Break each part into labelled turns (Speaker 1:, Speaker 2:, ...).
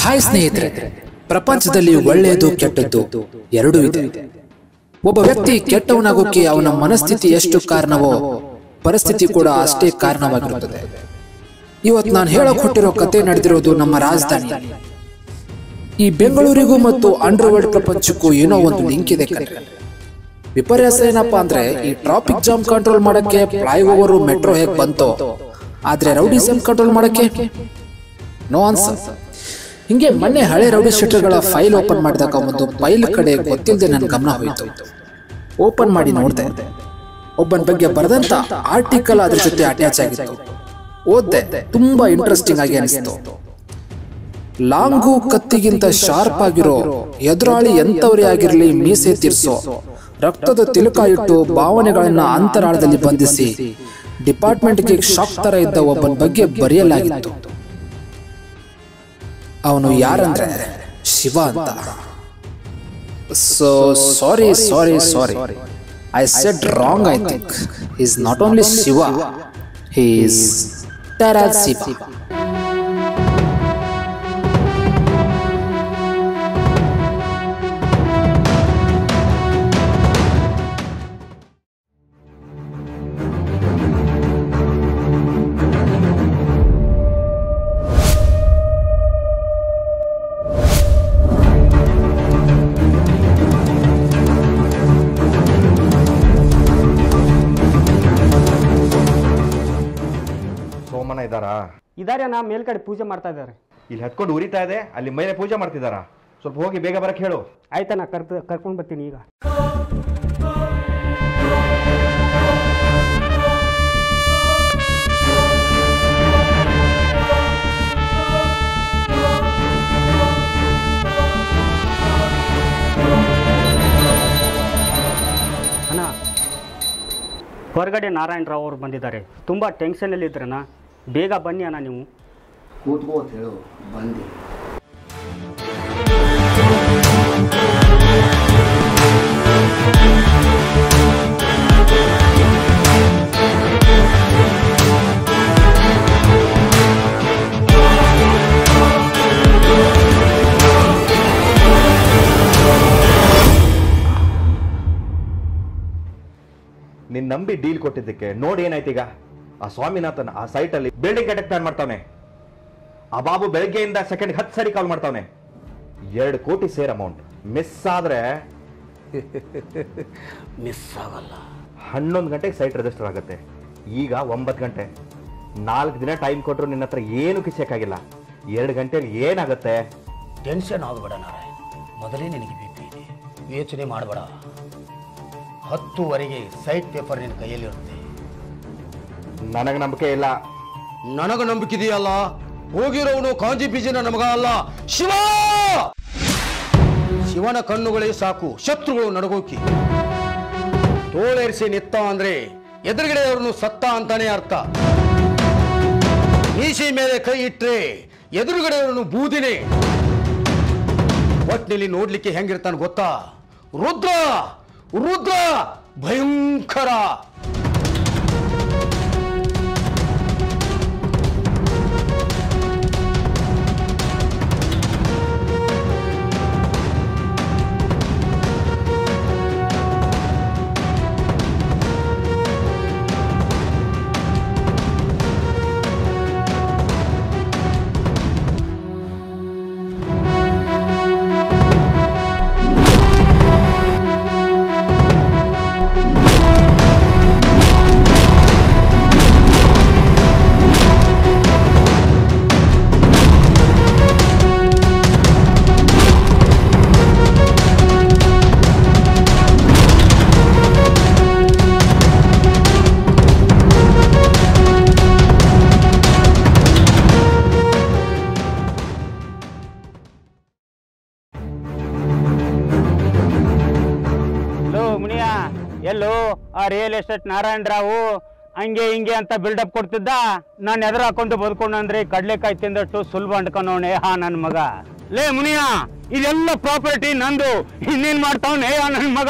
Speaker 1: Hi ಸ್ನೇಹಿತರೆ ಪ್ರಪಂಚದಲ್ಲಿ ಒಳ್ಳೆಯದು ಕೆಟ್ಟದ್ದು ಎರಡೂ ಇದೆ ಒಬ್ಬ ವ್ಯಕ್ತಿ ಕೆಟ್ಟವನಾಗೋಕೆ ಅವನ ಮನಸ್ಥಿತಿ ಎಷ್ಟು ಕಾರಣವೋ ಪರಿಸ್ಥಿತಿ ಕೂಡ ಅಷ್ಟೇ ಕಾರಣವಾಗಿರುತ್ತದೆ ಇವತ್ತು ನಾನು ಹೇಳಕ್ ಹೊಟ್ಟಿರೋ ಕತೆ ನಡೆದಿರೋದು ನಮ್ಮ ರಾಜಧಾನಿ ಈ ಬೆಂಗಳೂರಿಗೂ ಮತ್ತು ಅಂಡರ್ ವರ್ಲ್ಡ್ ಪ್ರಪಂಚಕ್ಕೂ ಏನೋ ಒಂದು ಲಿಂಕ್ ಇದೆ ಕಣ್ರೆ ವಿಪರ್ಯಾಸ ಏನಪ್ಪಾ ಅಂದ್ರೆ ಈ ಟ್ರಾಫಿಕ್ ಜಾಮ್ ಕಂಟ್ರೋಲ್ ಮಾಡಕ್ಕೆ ಫ್ಲೈಓವರ್ ಮೆಟ್ರೋ ಹೇಗ್ ಬಂತೋ ಆದ್ರೆ ರೌಡಿಸಮ್ ಕಂಟ್ರೋಲ್ ಮಾಡಕ್ಕೆ ನೋ ಆನ್ಸರ್ ಹಿಂಗೆ ಮೊನ್ನೆ ಹಳೆ ರೌಡಿ ಶೀಟರ್ಗಳ ಫೈಲ್ ಓಪನ್ ಮಾಡಿದಾಗ ಒಂದು ಫೈಲ್ ಕಡೆ ಗೊತ್ತಿಲ್ಲದೆ ನನ್ನ ಗಮನ ಹೋಯಿತು ಓಪನ್ ಮಾಡಿ ನೋಡಿದೆ ಒಬ್ಬನ ಬಗ್ಗೆ ಬರೆದಂತ ಆರ್ಟಿಕಲ್ ಅದ್ರ ಜೊತೆ ಅಟ್ಯಾಚ್ ಆಗಿತ್ತು ಓದ್ದೆ ತುಂಬಾ ಇಂಟ್ರೆಸ್ಟಿಂಗ್ ಆಗಿ ಅನಿಸ್ತು ಲಾಂಗು ಕತ್ತಿಗಿಂತ ಶಾರ್ಪ್ ಆಗಿರೋ ಎದುರಾಳಿ ಎಂತವರೇ ಆಗಿರಲಿ ಮೀಸೆ ತೀರ್ಸೋ ರಕ್ತದ ತಿಲಕ ಇಟ್ಟು ಭಾವನೆಗಳನ್ನ ಅಂತರಾಳದಲ್ಲಿ ಬಂಧಿಸಿ ಡಿಪಾರ್ಟ್ಮೆಂಟ್ಗೆ ಶಾಕ್ ತರ ಇದ್ದ ಒಬ್ಬನ ಬಗ್ಗೆ ಬರೆಯಲಾಗಿತ್ತು ಅವನು ಯಾರಂದ್ರೆ ಶಿವ ಅಂತ so sorry sorry sorry I said wrong I think is not only Shiva he's ಟರಾಜ್ ಶಿವ
Speaker 2: ಸೋಮನ ಇದ್ದಾರಾ
Speaker 3: ಇದಾರೆ ನಾ ಮೇಲ್ಗಡೆ ಪೂಜೆ ಮಾಡ್ತಾ ಇದ್ದಾರೆ
Speaker 2: ಇಲ್ಲಿ ಹತ್ಕೊಂಡು ಉರಿತಾ ಇದೆ ಅಲ್ಲಿ ಮೇಲೆ ಪೂಜೆ ಮಾಡ್ತಿದ್ದಾರಾ ಸ್ವಲ್ಪ ಹೋಗಿ ಬೇಗ ಬರಕ್ಕೆ ಹೇಳು
Speaker 3: ಆಯ್ತಾ ನಾ ಕರ್ತ ಕರ್ಕೊಂಡು ಬರ್ತೀನಿ ಈಗ ಅಣ್ಣ ಹೊರಗಡೆ ನಾರಾಯಣ ರಾವ್ ಅವರು ಬಂದಿದ್ದಾರೆ ತುಂಬ ಟೆನ್ಷನಲ್ಲಿ ಇದ್ರಣ್ಣ ಬೇಗ ಬನ್ನಿ ಅಣ್ಣ ನೀವು
Speaker 4: ಕೂತ್ಕೋ ಅಂತ ಹೇಳು ಬಂದೆ
Speaker 2: ನಿನ್ ನಂಬಿ ಡೀಲ್ ಕೊಟ್ಟಿದ್ದಕ್ಕೆ ನೋಡಿ ಏನಾಯ್ತು ಈಗ ಆ ಸ್ವಾಮಿನಾಥನ್ ಆ ಸೈಟಲ್ಲಿ ಬಿಲ್ಡಿಂಗ್ ಕಟ್ಟಕ್ ಪ್ಲಾನ್ ಮಾಡ್ತಾವನೆ ಆ ಬಾಬು ಬೆಳಗ್ಗೆಯಿಂದ ಸೆಕೆಂಡ್ ಹತ್ತು ಸರಿ ಕಾಲ್ ಮಾಡ್ತಾವನೆ ಎರಡು ಕೋಟಿ ಸೇರ್ ಅಮೌಂಟ್ ಮಿಸ್ ಆದ್ರೆ
Speaker 4: ಮಿಸ್ ಆಗಲ್ಲ
Speaker 2: ಹನ್ನೊಂದು ಗಂಟೆಗೆ ಸೈಟ್ ರಿಜಿಸ್ಟರ್ ಆಗುತ್ತೆ ಈಗ ಒಂಬತ್ತು ಗಂಟೆ ನಾಲ್ಕು ದಿನ ಟೈಮ್ ಕೊಟ್ಟರು ನಿನ್ನ ಹತ್ರ ಏನು ಕಿಸಕ್ಕಾಗಿಲ್ಲ ಎರಡು ಗಂಟೆಲಿ ಏನಾಗುತ್ತೆ
Speaker 4: ಟೆನ್ಷನ್ ಆಗಬೇಡ ನಾರಾಯಣ್ ಮೊದಲೇ ನಿನಗೆ ಬಿ ಪಿ ಇದೆ ಯೋಚನೆ ಮಾಡಬೇಡ ಹತ್ತುವರೆಗೆ ಸೈಟ್ ಪೇಪರ್ ನಿನ್ನ ಕೈಯಲ್ಲಿರುತ್ತೆ
Speaker 2: ನನಗೆ ನಂಬಿಕೆ ಇಲ್ಲ
Speaker 4: ನನಗ ನಂಬಿಕಿದೆಯಲ್ಲ ಹೋಗಿರೋವನು ಕಾಂಜಿ ಬೀಜಿನ ನಮಗ ಅಲ್ಲ ಶಿವ ಶಿವನ ಕಣ್ಣುಗಳೇ ಸಾಕು ಶತ್ರುಗಳು ನಡಗೋಕಿ ತೋಳೇರಿಸಿ ನಿತ್ತ ಅಂದ್ರೆ ಎದುರುಗಡೆಯವ್ರನ್ನು ಸತ್ತ ಅಂತಾನೆ ಅರ್ಥ ಮೀಸಿ ಮೇಲೆ ಕೈ ಇಟ್ರೆ ಎದುರುಗಡೆಯವ್ರನ್ನು ಬೂದಿನೇ ಒಟ್ಟಿನಲ್ಲಿ ನೋಡ್ಲಿಕ್ಕೆ ಹೆಂಗಿರ್ತಾನೆ ಗೊತ್ತಾ ರುದ್ರ ರುದ್ರ ಭಯಂಕರ
Speaker 3: ಹಲೋ ಮುನಿಯ ಎಲ್ಲೋ ಆ ರಿಯಲ್ ಎಸ್ಟೇಟ್ ನಾರಾಯಣ ರಾವು ಹಂಗೆ ಹಿಂಗೆ ಅಂತ ಬಿಲ್ಡಪ್ ಕೊಡ್ತಿದ್ದ ನಾನು ಎದುರು ಹಾಕೊಂಡು ಬದುಕೊಂಡು ಅಂದ್ರೆ ಕಡ್ಲೆಕಾಯಿ ತಿಂದಷ್ಟು ಸುಲಭ ಅಂಡ್ಕೊಂಡವನೆ ಹಾ ನನ್ನ ಮಗ ಲೇ ಮುನಿಯ ಇದೆಲ್ಲ ಪ್ರಾಪರ್ಟಿ ನಂದು ಇನ್ನೇನ್ ಮಾಡ್ತಾವನೆ ಆ ನನ್ನ ಮಗ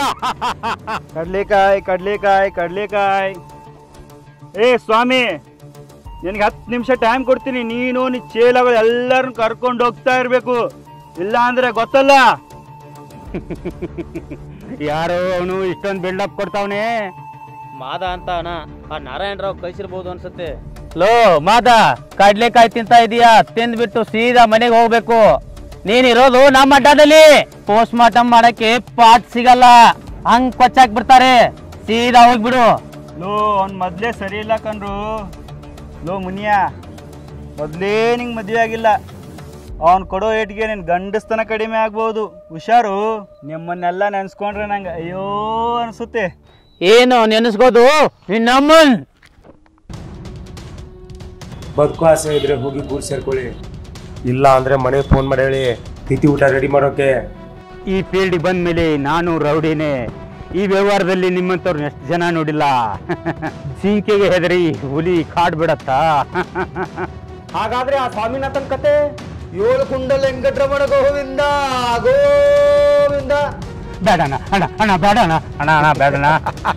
Speaker 5: ಕಡ್ಲೆಕಾಯಿ ಕಡ್ಲೆಕಾಯಿ ಕಡ್ಲೆಕಾಯಿ ಏ ಸ್ವಾಮಿ
Speaker 3: ನಿನಗೆ ಹತ್ತು ನಿಮಿಷ ಟೈಮ್ ಕೊಡ್ತೀನಿ ನೀನು ನೀ ಚೇಲಗಳು ಎಲ್ಲರನ್ನ ಕರ್ಕೊಂಡು ಹೋಗ್ತಾ ಇರಬೇಕು ಇಲ್ಲ ಅಂದ್ರೆ ಗೊತ್ತಲ್ಲ ಯಾರೋ ಅವನು ಇಷ್ಟೊಂದು ಬಿಲ್ಡಪ್ ಕೊಡ್ತಾವನೆ
Speaker 5: ಮಾದ ಅಂತ ಅಣ್ಣ ಆ ನಾರಾಯಣರಾವ್ ಕಳಿಸಿರ್ಬೋದು ಅನ್ಸುತ್ತೆ
Speaker 3: ಲೋ ಮಾದ ಕಡ್ಲೆಕಾಯಿ ತಿಂತ ಇದೀಯಾ ತಿಂದ್ಬಿಟ್ಟು ಸೀದಾ ಮನೆಗೆ ಹೋಗ್ಬೇಕು ನೀನಿರೋದು ನಮ್ಮ ಅಡ್ಡದಲ್ಲಿ ಪೋಸ್ಟ್ ಮಾರ್ಟಮ್ ಮಾಡಕ್ಕೆ ಪಾಟ್ ಸಿಗಲ್ಲ ಹಂಗ್ ಕೊಚ್ಚಾಕ್ ಬಿಡ್ತಾರೆ ಸೀದಾ ಹೋಗ್ಬಿಡು ಲೋ ಅವ್ನ್ ಮೊದ್ಲೇ ಸರಿ ಇಲ್ಲ ಕಣ್ರು ಲೋ ಮುನಿಯ ಮೊದ್ಲೇ ನಿಂಗೆ ಮದುವೆ ಆಗಿಲ್ಲ ಅವ್ನ್ ಕೊಡೋ ಏಟ್ಗೆ ನಿನ್ ಗಂಡಸ್ತನ ಕಡಿಮೆ ಆಗ್ಬೋದು ಹುಷಾರು ನಿಮ್ಮನ್ನೆಲ್ಲ ನೆನ್ಸ್ಕೊಂಡ್ರೆ ನಂಗೆ ಅಯ್ಯೋ ಅನ್ಸುತ್ತೆ ಏನು ನೆನೆಸ್ಕೋದು ನಿನ್ನಮ್ಮನ್
Speaker 6: ಬದುಕು ಆಸೆ ಇದ್ರೆ ಹೋಗಿ ಗೂಡ್ ಸೇರ್ಕೊಳ್ಳಿ ಇಲ್ಲ ಅಂದ್ರೆ ಮನೆಗೆ ಫೋನ್ ಮಾಡಿ ಹೇಳಿ ತಿಥಿ ಊಟ ರೆಡಿ ಮಾಡೋಕೆ
Speaker 3: ಈ ಫೀಲ್ಡ್ ಬಂದ ಮೇಲೆ ನಾನು ರೌಡಿನೇ ಈ ವ್ಯವಹಾರದಲ್ಲಿ ನಿಮ್ಮಂಥವ್ರನ್ನ ಎಷ್ಟು ಜನ ನೋಡಿಲ್ಲ ಜಿಂಕೆಗೆ ಹೆದರಿ ಹುಲಿ ಕಾಡ್ ಬಿಡತ್ತಾ
Speaker 2: ಹಾಗಾದ್ರೆ ಆ ಸ್ವಾಮಿನಾಥನ್ ಕತೆ
Speaker 4: ಏಳು ಕುಂಡಲ ವೆಂಕಟರಮಣ ಗೋವಿಂದ ಗೋವಿಂದ
Speaker 3: ಬೇಡಣ ಅಣ್ಣ ಅಣ್ಣ ಬೇಡಣ ಅಣ್ಣ ಅಣ್ಣ ಬೇಡಣ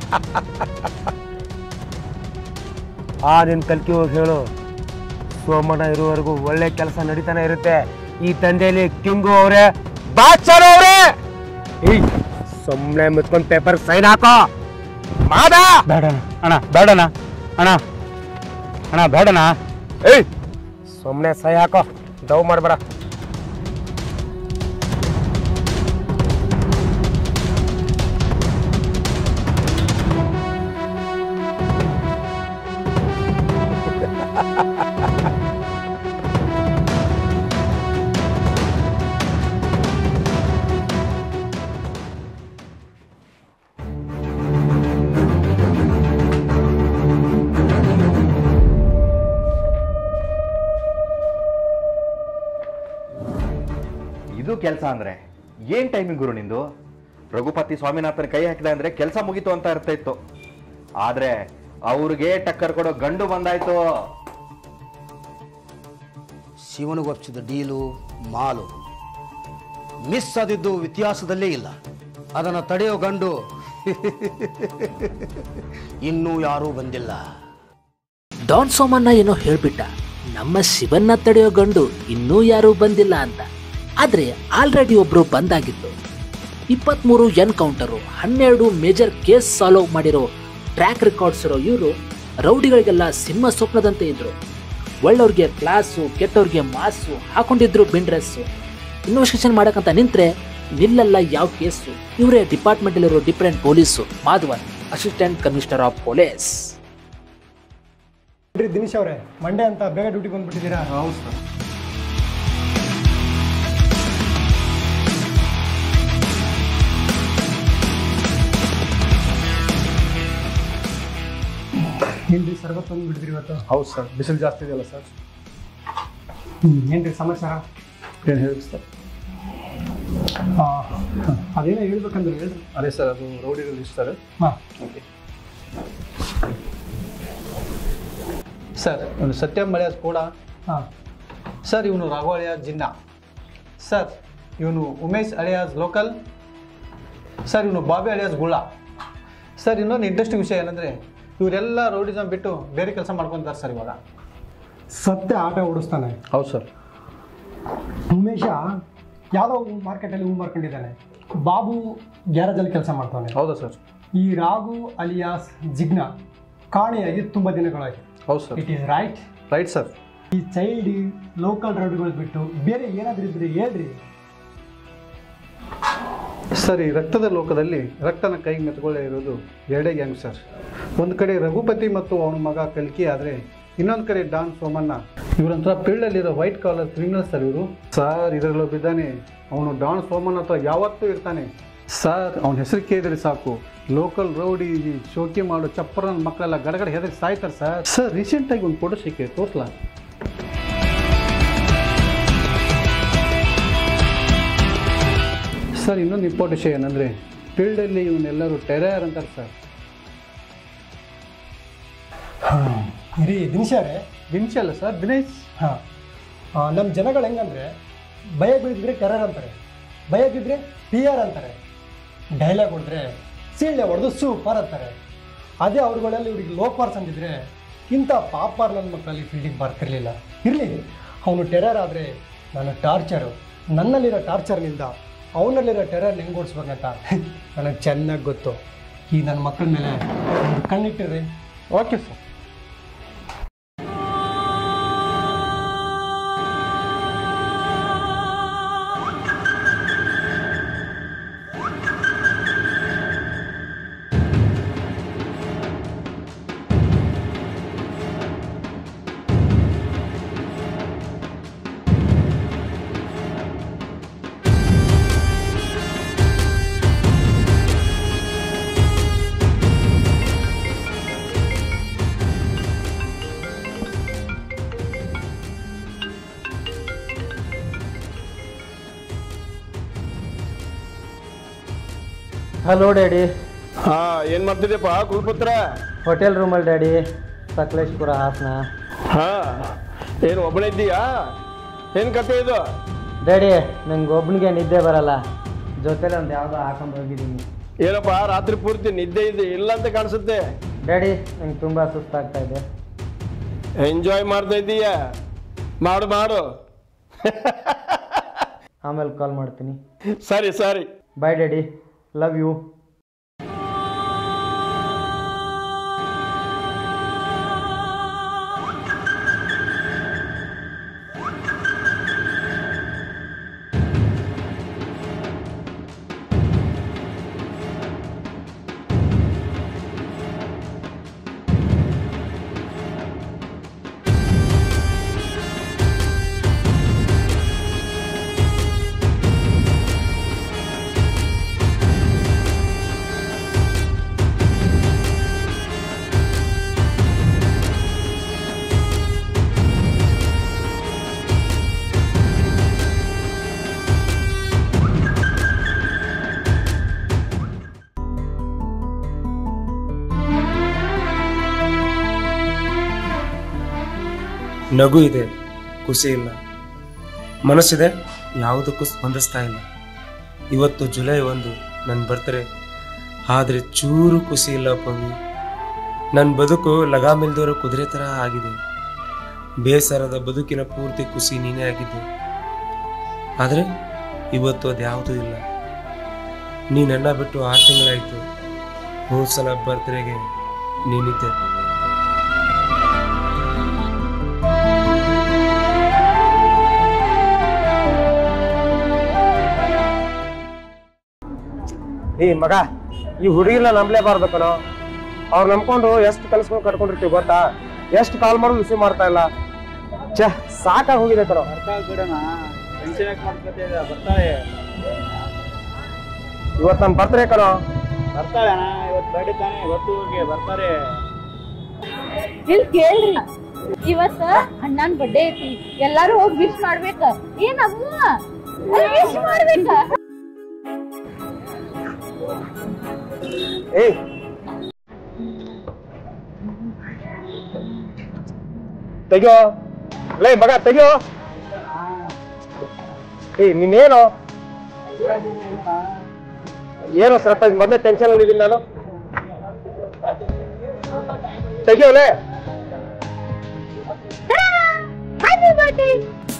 Speaker 6: ಆ ನಿನ್ ಕಲ್ಕಿ ಹೋಗಿ ಹೇಳು ಸೋಮಣ್ಣ ಇರುವವರೆಗೂ ಒಳ್ಳೆ ಕೆಲಸ ನಡೀತಾನೆ ಇರುತ್ತೆ ಈ ತಂದೆಯಲ್ಲಿ ಕಿಂಗು ಅವರೇ ಬಾಚಾರ ಅವರೇ ಸುಮ್ಮನೆ ಮುತ್ಕೊಂಡ್ ಪೇಪರ್ ಸೈನ್ ಹಾಕೋ ಮಾದ
Speaker 3: ಬೇಡಣ ಅಣ್ಣ ಬೇಡಣ ಅಣ್ಣ ಅಣ್ಣ ಬೇಡಣ
Speaker 6: ಏಯ್ ಸುಮ್ಮನೆ ಸೈ ಹಾಕೋ ಡವ್ ಮಾಡ್ಬೇಡ
Speaker 2: ಇದು ಕೆಲಸ ಅಂದ್ರೆ ಏನ್ ಟೈಮಿಂಗ್ ಗುರು ನಿಂದು ರಘುಪತಿ ಸ್ವಾಮಿನಾಥನ್ ಕೈ ಹಾಕಿದ ಅಂದ್ರೆ ಕೆಲಸ ಮುಗೀತು ಅಂತ ಅರ್ಥ ಇತ್ತು ಆದ್ರೆ ಅವ್ರಿಗೆ ಟಕ್ಕರ್ ಕೊಡೋ ಗಂಡು ಬಂದಾಯ್ತು
Speaker 4: ಶಿವನಿಗೊಪ್ಸಿದ ಡೀಲು ಮಾಲು ಮಿಸ್ ಆದಿದ್ದು ವ್ಯತ್ಯಾಸದಲ್ಲೇ ಇಲ್ಲ ಅದನ್ನು ತಡೆಯೋ ಗಂಡು ಇನ್ನೂ ಯಾರೂ ಬಂದಿಲ್ಲ
Speaker 1: ಡಾನ್ ಸೋಮಣ್ಣ ಏನೋ ಹೇಳ್ಬಿಟ್ಟ ನಮ್ಮ ಶಿವನ್ನ ತಡೆಯೋ ಗಂಡು ಇನ್ನೂ ಯಾರೂ ಬಂದಿಲ್ಲ ಅಂತ ಆದ್ರೆ ಆಲ್ರೆಡಿ ಒಬ್ರು ಬಂದಾಗಿತ್ತು ಇಪ್ಪತ್ಮೂರು ಎನ್ಕೌಂಟರು ಹನ್ನೆರಡು ಮೇಜರ್ ಕೇಸ್ ಸಾಲ್ವ್ ಮಾಡಿರೋ ಟ್ರ್ಯಾಕ್ ರೆಕಾರ್ಡ್ಸ್ ಇರೋ ಇವರು ರೌಡಿಗಳಿಗೆಲ್ಲ ಸಿಂಹ ಸ್ವಪ್ನದಂತೆ ಇದ್ರು ಒಳ್ಳವ್ರಿಗೆ ಕ್ಲಾಸು ಕೆಟ್ಟವ್ರಿಗೆ ಮಾಸು ಹಾಕೊಂಡಿದ್ರು ಬಿಂಡ್ರೆಸ್ಸು ಇನ್ವೆಸ್ಟಿಗೇಷನ್ ಮಾಡಕ್ಕಂತ ನಿಂತ್ರೆ ನಿಲ್ಲಲ್ಲ ಯಾವ ಕೇಸು ಇವರೇ ಡಿಪಾರ್ಟ್ಮೆಂಟಲ್ಲಿರೋ different police Madhavan assistant commissioner of police
Speaker 7: ನೋಡ್ರಿ ದಿನೇಶ್ ಅವರೇ ಮಂಡೇ ಅಂತ ಬೇಗ ಡ್ಯೂಟಿ ಬಂದ್ಬಿಟ್ಟಿದ್ದೀರಾ ಹೌದು ಸರ್ ಏನ್ರಿ ಸರ್ಬತ್ ಬಂದು ಬಿಟ್ಟಿದ್ರಿ ಇವತ್ತು
Speaker 8: ಹೌದು ಸರ್ ಬಿಸಿಲು ಜಾಸ್ತಿ ಇದೆಯಲ್ಲ ಸರ್
Speaker 7: ಹ್ಮ್, ಏನ್ರಿ ಸಮಾಚಾರ
Speaker 8: ಏನು ಹೇಳಿ ಸರ್
Speaker 7: ಆ, ಅದೇನೋ ಹೇಳ್ಬೇಕಂದ್ರೆ ಹೇಳ್ರಿ
Speaker 8: ಅದೇ ಸರ್ ಅದು ರೌಡಿಗಳು ಇಷ್ಟ ಸರ್
Speaker 7: ಹಾಂ
Speaker 8: ಸರ್ ಇವನು ಸತ್ಯಂ ಅಳಿಯಾಸ್ ಕೂಡ
Speaker 7: ಹಾಂ
Speaker 8: ಸರ್ ಇವನು ರಾಘವ ಅಳಿಯಾಸ್ ಜಿನ್ನ ಸರ್ ಇವನು ಉಮೇಶ್ ಅಳಿಯಾಸ್ ಲೋಕಲ್ ಸರ್ ಇವನು ಬಾಬಿ ಅಳಿಯಾಸ್ ಗುಳ್ಳ ಸರ್ ಇನ್ನೊಂದು ಇಂಟ್ರೆಸ್ಟಿಂಗ್ ವಿಷಯ ಏನಂದರೆ ಇವರೆಲ್ಲ ರೌಡಿಸಮ್ ಬಿಟ್ಟು ಬೇರೆ ಕೆಲಸ ಮಾಡ್ಕೊತಾರೆ ಸರ್ ಇವಾಗ
Speaker 7: ಸತ್ಯ ಆಟ ಓಡಿಸ್ತಾನೆ
Speaker 8: ಹೌದು ಸರ್
Speaker 7: ಉಮೇಶ ಯಾವುದೋ ಮಾರ್ಕೆಟಲ್ಲಿ ಹೂ ಮಾರ್ಕೊಂಡಿದ್ದಾನೆ ಬಾಬು ಗ್ಯಾರೇಜಲ್ಲಿ ಕೆಲಸ ಮಾಡ್ತಾನೆ
Speaker 8: ಹೌದಾ ಸರ್
Speaker 7: ಈ ರಾಘು ಅಲಿಯಾಸ್ ಜಿಗ್ನ ಕಾಣೆಯಾಗಿ ತುಂಬ ದಿನಗಳಾಯ್ತು
Speaker 8: ಹೌದು sir
Speaker 7: it is right
Speaker 8: right sir
Speaker 7: ಈ ಚೈಲ್ಡ್ ಲೋಕಲ್ ರೌಡ್ಗಳು ಬಿಟ್ಟು ಬೇರೆ ಏನಾದರೂ ಇದ್ರೆ ಹೇಳ್ರಿ
Speaker 8: ಸರ್ ಈ ರಕ್ತದ ಲೋಕದಲ್ಲಿ ರಕ್ತನ ಕೈಗೆ ಮೆತ್ಕೊಳ್ಳೇ ಇರೋದು ಎರಡೇ ಗ್ಯಾಂಗ್ ಸರ್ ಒಂದು ಕಡೆ ರಘುಪತಿ ಮತ್ತು ಅವನ ಮಗ ಕಲ್ಕಿ ಆದರೆ ಇನ್ನೊಂದು ಕಡೆ ಡಾನ್ ಸೋಮಣ್ಣ ಇವರಂತರ ಫೀಲ್ಡಲ್ಲಿರೋ ವೈಟ್ ಕಾಲರ್ ಕ್ರಿಮಿನಲ್ ಸರ್ ಇವರು ಸರ್ ಇದರಲ್ಲೂ ಬಿದ್ದಾನೆ ಅವನು ಡಾನ್ ಸೋಮಣ್ಣ ಹತ್ರ ಯಾವತ್ತೂ ಇರ್ತಾನೆ ಸರ್ ಅವನ ಹೆಸರು ಕೇಳಿದ್ರೆ ಸಾಕು ಲೋಕಲ್ ರೌಡಿ ಶೋಕಿ ಮಾಡೋ ಚಪ್ಪರ ಮಕ್ಕಳೆಲ್ಲ ಗಡಗಡ ಹೆದರಿ ಸಾಯ್ತಾರೆ ಸರ್ ಸರ್ ರೀಸೆಂಟಾಗಿ ಒಂದು ಫೋಟೋ ಸಿಕ್ಕಿ ತೋರಿಸ್ಲಾ ಸರ್ ಇನ್ನೊಂದು ಇಂಪಾರ್ಟೆಂಟ್ ವಿಷಯ ಏನಂದರೆ ಫೀಲ್ಡಲ್ಲಿ ಇವನ್ನೆಲ್ಲರೂ ಟೆರರ್ ಅಂತಾರೆ ಸರ್
Speaker 7: ರೀ ದಿನೇಶ್ ಅವರೇ
Speaker 8: ದಿನಶ ಅಲ್ಲ ಸರ್ ದಿನೇಶ್
Speaker 7: ಹಾಂ ನಮ್ಮ ಜನಗಳು ಹೆಂಗಂದ್ರೆ ಭಯ ಬೀಳಿದ್ರೆ ಟೆರರ್ ಅಂತಾರೆ ಭಯ ಬಿದ್ದರೆ ಪಿ ಆರ್ ಅಂತಾರೆ ಡೈಲಾಗ್ ಹೊಡೆದ್ರೆ ಸೀಳ್ಳೆ ಹೊಡೆದು ಸೂಪರ್ ಅಂತಾರೆ ಅದೇ ಅವ್ರುಗಳಲ್ಲಿ ಇವ್ರಿಗೆ ಲೋಪಾರ್ಸ್ ಅಂದಿದ್ರೆ ಇಂಥ ಪಾಪಾರ್ ನನ್ನ ಮಕ್ಕಳಲ್ಲಿ ಫೀಲ್ಡಿಗೆ ಬರ್ತಿರ್ಲಿಲ್ಲ ಇರಲಿ ಅವನು ಟೆರರ್ ಆದರೆ ನಾನು ಟಾರ್ಚರು ನನ್ನಲ್ಲಿರೋ ಟಾರ್ಚರ್ನಿಂದ ಅವನಲ್ಲಿರೋ ಟೆರರ್ ಹೆಂಗೆ ಓಡಿಸ್ಬೇಕಂತ ನನಗೆ ಚೆನ್ನಾಗಿ ಗೊತ್ತು ಈ ನನ್ನ ಮಕ್ಕಳ ಮೇಲೆ ಒಂದು ಕಣ್ಣಿಟ್ಟಿರ್ರಿ
Speaker 6: ಓಕೆ ಸರ್
Speaker 9: ಹಲೋ ಡ್ಯಾಡಿ
Speaker 4: ಹಾ ಏನ್ ಮಾಡ್ತಿದ್ಯಪ್ಪ ಕುಲ್ಪುತ್ರ
Speaker 9: ಹೋಟೆಲ್ ರೂಮಲ್ಲಿ ಡ್ಯಾಡಿ ಸಕಲೇಶ್ಪುರ ಹಾಸನ
Speaker 4: ಹಾ ಏನು ಒಬ್ಬನೇ ಇದ್ದೀಯಾ ಏನ್ ಕತೆ ಇದು
Speaker 9: ಡ್ಯಾಡಿ ನಂಗೆ ಒಬ್ಬನಿಗೆ ನಿದ್ದೆ ಬರಲ್ಲ ಜೊತೆಲಿ ಒಂದು ಯಾವುದೋ ಹಾಕೊಂಡು ಹೋಗಿದ್ದೀನಿ
Speaker 4: ಏನಪ್ಪ ರಾತ್ರಿ ಪೂರ್ತಿ ನಿದ್ದೆ ಇದೆ ಇಲ್ಲ ಅಂತ ಕಾಣಿಸುತ್ತೆ
Speaker 9: ಡ್ಯಾಡಿ ನಂಗೆ ತುಂಬ ಸುಸ್ತಾಗ್ತಾ ಇದೆ
Speaker 4: ಎಂಜಾಯ್ ಮಾಡ್ತಾ ಇದ್ದೀಯಾ ಮಾಡು ಮಾಡು
Speaker 9: ಆಮೇಲೆ ಕಾಲ್ ಮಾಡ್ತೀನಿ
Speaker 4: ಸರಿ ಸರಿ
Speaker 9: ಬಾಯ್ ಡ್ಯಾಡಿ ಲವ್ ಯು
Speaker 6: ನಗು ಇದೆ ಖುಷಿ ಇಲ್ಲ ಮನಸ್ಸಿದೆ ಯಾವುದಕ್ಕೂ ಸ್ಪಂದಿಸ್ತಾ ಇಲ್ಲ ಇವತ್ತು ಜುಲೈ ಒಂದು ನನ್ನ ಬರ್ತಾರೆ ಆದರೆ ಚೂರು ಖುಷಿ ಇಲ್ಲ ಪವಿ ನನ್ನ ಬದುಕು ಲಗಾಮಿಲ್ದವರ ಕುದುರೆ ಥರ ಆಗಿದೆ ಬೇಸರದ ಬದುಕಿನ ಪೂರ್ತಿ ಖುಷಿ ನೀನೇ ಆಗಿದ್ದೆ ಆದರೆ ಇವತ್ತು ಅದು ಯಾವುದೂ ಇಲ್ಲ ನೀ ನನ್ನ ಬಿಟ್ಟು ಆರು ತಿಂಗಳಾಯಿತು ಹೋದ ಸಲ ಬರ್ತ್ಡೇಗೆ ನೀನಿದ್ದೆ
Speaker 10: ಏ ಮಗ ಈ ಹುಡುಗಿನ ನಂಬಲೇಬಾರ್ದು ಕಣೋ ಅವ್ರು ನಂಬ್ಕೊಂಡು ಎಷ್ಟು ಕಲ್ಸ್ಕೊಂಡು ಕಟ್ಕೊಂಡಿರ್ತೀವಿ ಗೊತ್ತಾ ಎಷ್ಟು ಕಾಲ್ ಮಾಡೋದು ರಿಸೀವ್ ಮಾಡ್ತಾ ಇಲ್ಲ ಛೇ ಸಾಕಾಗಿ ಹೋಗಿದೆ ಕಣೋ
Speaker 3: ಬಿಡೋಣ ಟೆನ್ಷನ್ ಯಾಕೆ ಮಾಡ್ಕೊತಿದ್ದ ಬರ್ತಾಳೆ
Speaker 10: ಇವತ್ತು ನಾನು ಬರ್ತಾರೆ ಕಣೋ
Speaker 3: ಬರ್ತಾಳೆ ಅಣ್ಣ ಇವತ್ತು ಬರ್ಡೇ ತಾನೇ ಇವತ್ತು ಊರಿಗೆ ಬರ್ತಾರೆ
Speaker 11: ಇಲ್ಲಿ ಕೇಳ್ರಿ ಇವತ್ತ ಅಣ್ಣನ್ ಬರ್ಡೇ ಐತಿ ಎಲ್ಲಾರು ಹೋಗಿ ವಿಶ್ ಮಾಡ್ಬೇಕ ಏನಮ್ಮ ವಿಶ್ ಮಾಡ್ಬೇಕ
Speaker 10: ಏಯ್ ತೆಗಿಯೋ ಲೇ ಮಗ ತೆಗಿಯೋ ಏಯ್ ನೀನೇನು ಏನು ಸ್ವಲ್ಪ ಮೊದಲೇ ಟೆನ್ಷನ್ ಅಲ್ಲಿ ಇದೀನಿ ನಾನು ತೆಗಿಯೋಲೆ
Speaker 11: happy birthday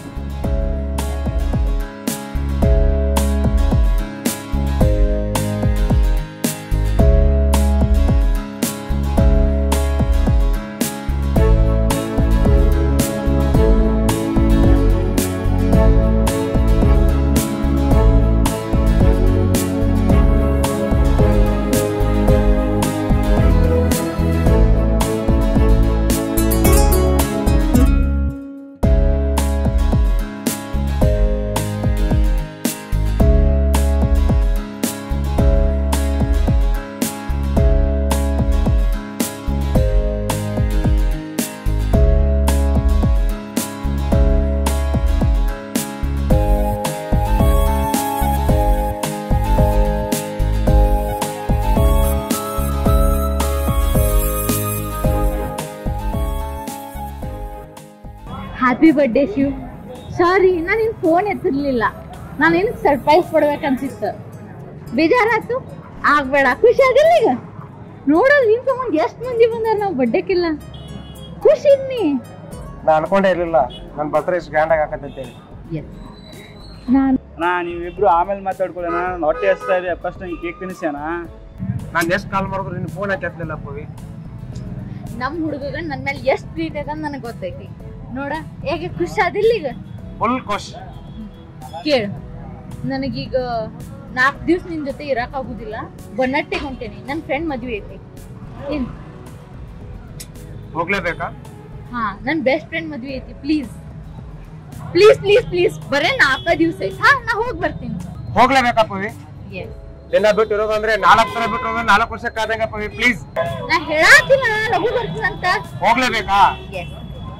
Speaker 11: happy birthday Shiv sorry ನಾನು ನಿನ್ ಫೋನ್ ಎತ್ತಿರ್ಲಿಲ್ಲ ನಾನು ನಿನ್ ಸರ್ಪ್ರೈಸ್ ಕೊಡ್ಬೇಕನ್ಸಿತ್ತು ಬೇಜಾರಾತು ಆಗ್ಬೇಡ ಖುಷಿ ಆಗಿಲ್ಲ ಈಗ ನೋಡೋದು ನಿನ್ ಸಂಬಂಧ ಎಷ್ಟು ಮಂದಿ ಬಂದಾರ ನಾವು ಬರ್ಡೇಕಿಲ್ಲ ಖುಷಿ ನೀ
Speaker 10: ನಾ ಅನ್ಕೊಂಡೇ ಇರ್ಲಿಲ್ಲ ನನ್ನ ಬರ್ತ್ಡೇ ಇಷ್ಟು ಗ್ರ್ಯಾಂಡ್ ಆಗಿ ಹಾಕತ್ತಂತೇಳಿ
Speaker 11: ನಾನು
Speaker 3: ನಾ ನೀವಿಬ್ರು ಆಮೇಲೆ ಮಾತಾಡ್ಕೊಳ್ಳೋಣ ನಾನು ಹೊಟ್ಟೆ ಹಸ್ತಾ ಇದೆ ಫಸ್ಟ್ ನಂಗೆ ಕೇಕ್ ತಿನ್ನಿಸ್ಯಾನ
Speaker 10: ನಾನು ಎಷ್ಟು ಕಾಲ್ ಮಾಡಿದ್ರು ನಿನ್ನ ಫೋನ್ ಎತ್ತಲಿಲ್ಲ ಪವಿ
Speaker 11: ನಮ್ ಹುಡುಗಗ ನನ್ ಮೇಲೆ ಎಷ್ಟ್ ಪ್ರೀತಿ ಅದ ನನಗ್ ಗೊತ್ತೈತಿ ನೋಡ ಹೇಗೆ ಖುಷಿ ಆದಿಲ್ಲ ಈಗ
Speaker 10: ಫುಲ್ ಖುಷ್
Speaker 11: ಕೇಳು ನನಗೀಗ ನಾಲ್ಕು ದಿವ್ಸ ನಿನ್ ಜೊತೆ ಇರಕ್ ಆಗುದಿಲ್ಲ ಬನ್ನಟ್ಟಿಗೆ ಹೊಂಟೇನಿ ನನ್ ಫ್ರೆಂಡ್ ಮದ್ವೆ ಐತಿ ಏನ್
Speaker 10: ಹೋಗ್ಲೇಬೇಕಾ
Speaker 11: ಹಾ ನನ್ ಬೆಸ್ಟ್ ಫ್ರೆಂಡ್ ಮದ್ವೆ ಐತಿ ಪ್ಲೀಸ್ ಪ್ಲೀಸ್ ಪ್ಲೀಸ್ ಪ್ಲೀಸ್ ಬರೇ ನಾಲ್ಕ ದಿವ್ಸ ಐತಿ ಹಾ ನಾ ಹೋಗ್ ಬರ್ತೀನಿ
Speaker 10: ಹೋಗ್ಲೇಬೇಕಾ ಪವಿ
Speaker 11: ಎಸ್
Speaker 10: ದಿನ ಬಿಟ್ಟು ಇರೋದು ಅಂದ್ರೆ ನಾಲ್ಕು ತರ ಬಿಟ್ಟು ಇರೋದು ನಾಲ್ಕು ವರ್ಷಕ್ಕೆ ಆದಂಗ ಪವಿ ಪ್ಲೀಸ್
Speaker 11: ನಾ ಹೇಳಾತಿಲ್ಲ ಲಘು ಬರ್ತೀನಂತ
Speaker 10: ಹೋಗ್ಲೇಬೇಕಾ
Speaker 11: ಎಸ್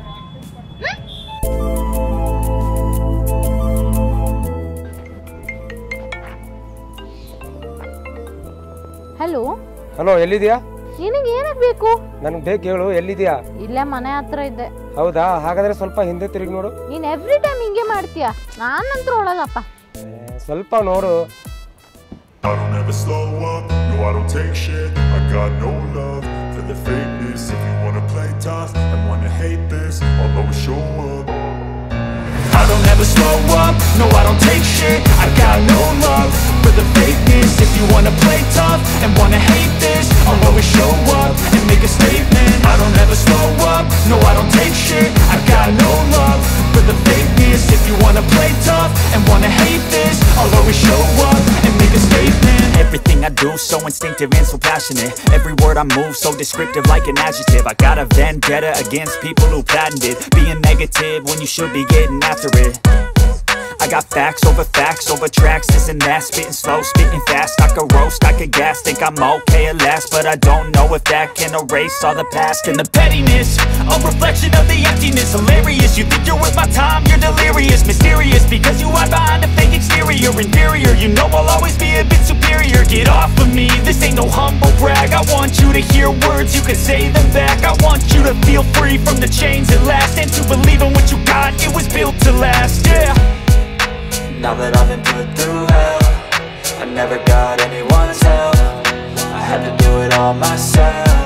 Speaker 11: ಹಲೋ
Speaker 10: ಹಲೋ ಎಲ್ಲಿದ್ಯಾ
Speaker 11: ನಿನಗೆ ಏನಕ್ ಬೇಕು
Speaker 10: ನನಗೆ ಬೇಕು ಹೇಳು ಎಲ್ಲಿದ್ಯಾ
Speaker 11: ಇಲ್ಲೇ ಮನೆ ಹತ್ರ ಇದ್ದೆ
Speaker 10: ಹೌದಾ ಹಾಗಾದ್ರೆ ಸ್ವಲ್ಪ ಹಿಂದೆ ತಿರುಗಿ ನೋಡು
Speaker 11: ನೀನ್ ಎವ್ರಿ ಟೈಮ್ ಹಿಂಗೆ ಮಾಡ್ತೀಯ ನಾನಂತೂ ಒಳಗಪ್ಪ
Speaker 10: ಸ್ವಲ್ಪ ನೋಡು
Speaker 12: I don't ever slow up, no I don't take shit I got no love for the fakeness If you wanna play tough and wanna hate this I'll always show up
Speaker 13: I don't ever slow up, no I don't take shit I got no love for the fakeness If you wanna play tough and wanna hate this I'll always show up and make a statement I don't ever slow up, no I don't take shit I got no love for the fakeness If you wanna play tough and wanna hate this I'll always show up and make a statement
Speaker 14: Everything I do so instinctive and so passionate Every word I move so descriptive like an adjective I got a vendetta against people who patented Being negative when you should be getting after it I got facts over facts over tracks, this and that Spitting slow, spitting fast, I could roast, I could gas Think I'm okay at last, but I don't know if that can erase all the past
Speaker 13: and the pettiness A reflection of the emptiness Hilarious, you think you're worth my time You're delirious, mysterious Because you hide behind a fake exterior Inferior, you know I'll always be a bit superior Get off of me, this ain't no humble brag I want you to hear words, you can say them back I want you to feel free from the chains at last And to believe in what you got, it was built to last, yeah
Speaker 14: Now that I've been put through hell I never got anyone's help I had to do it all myself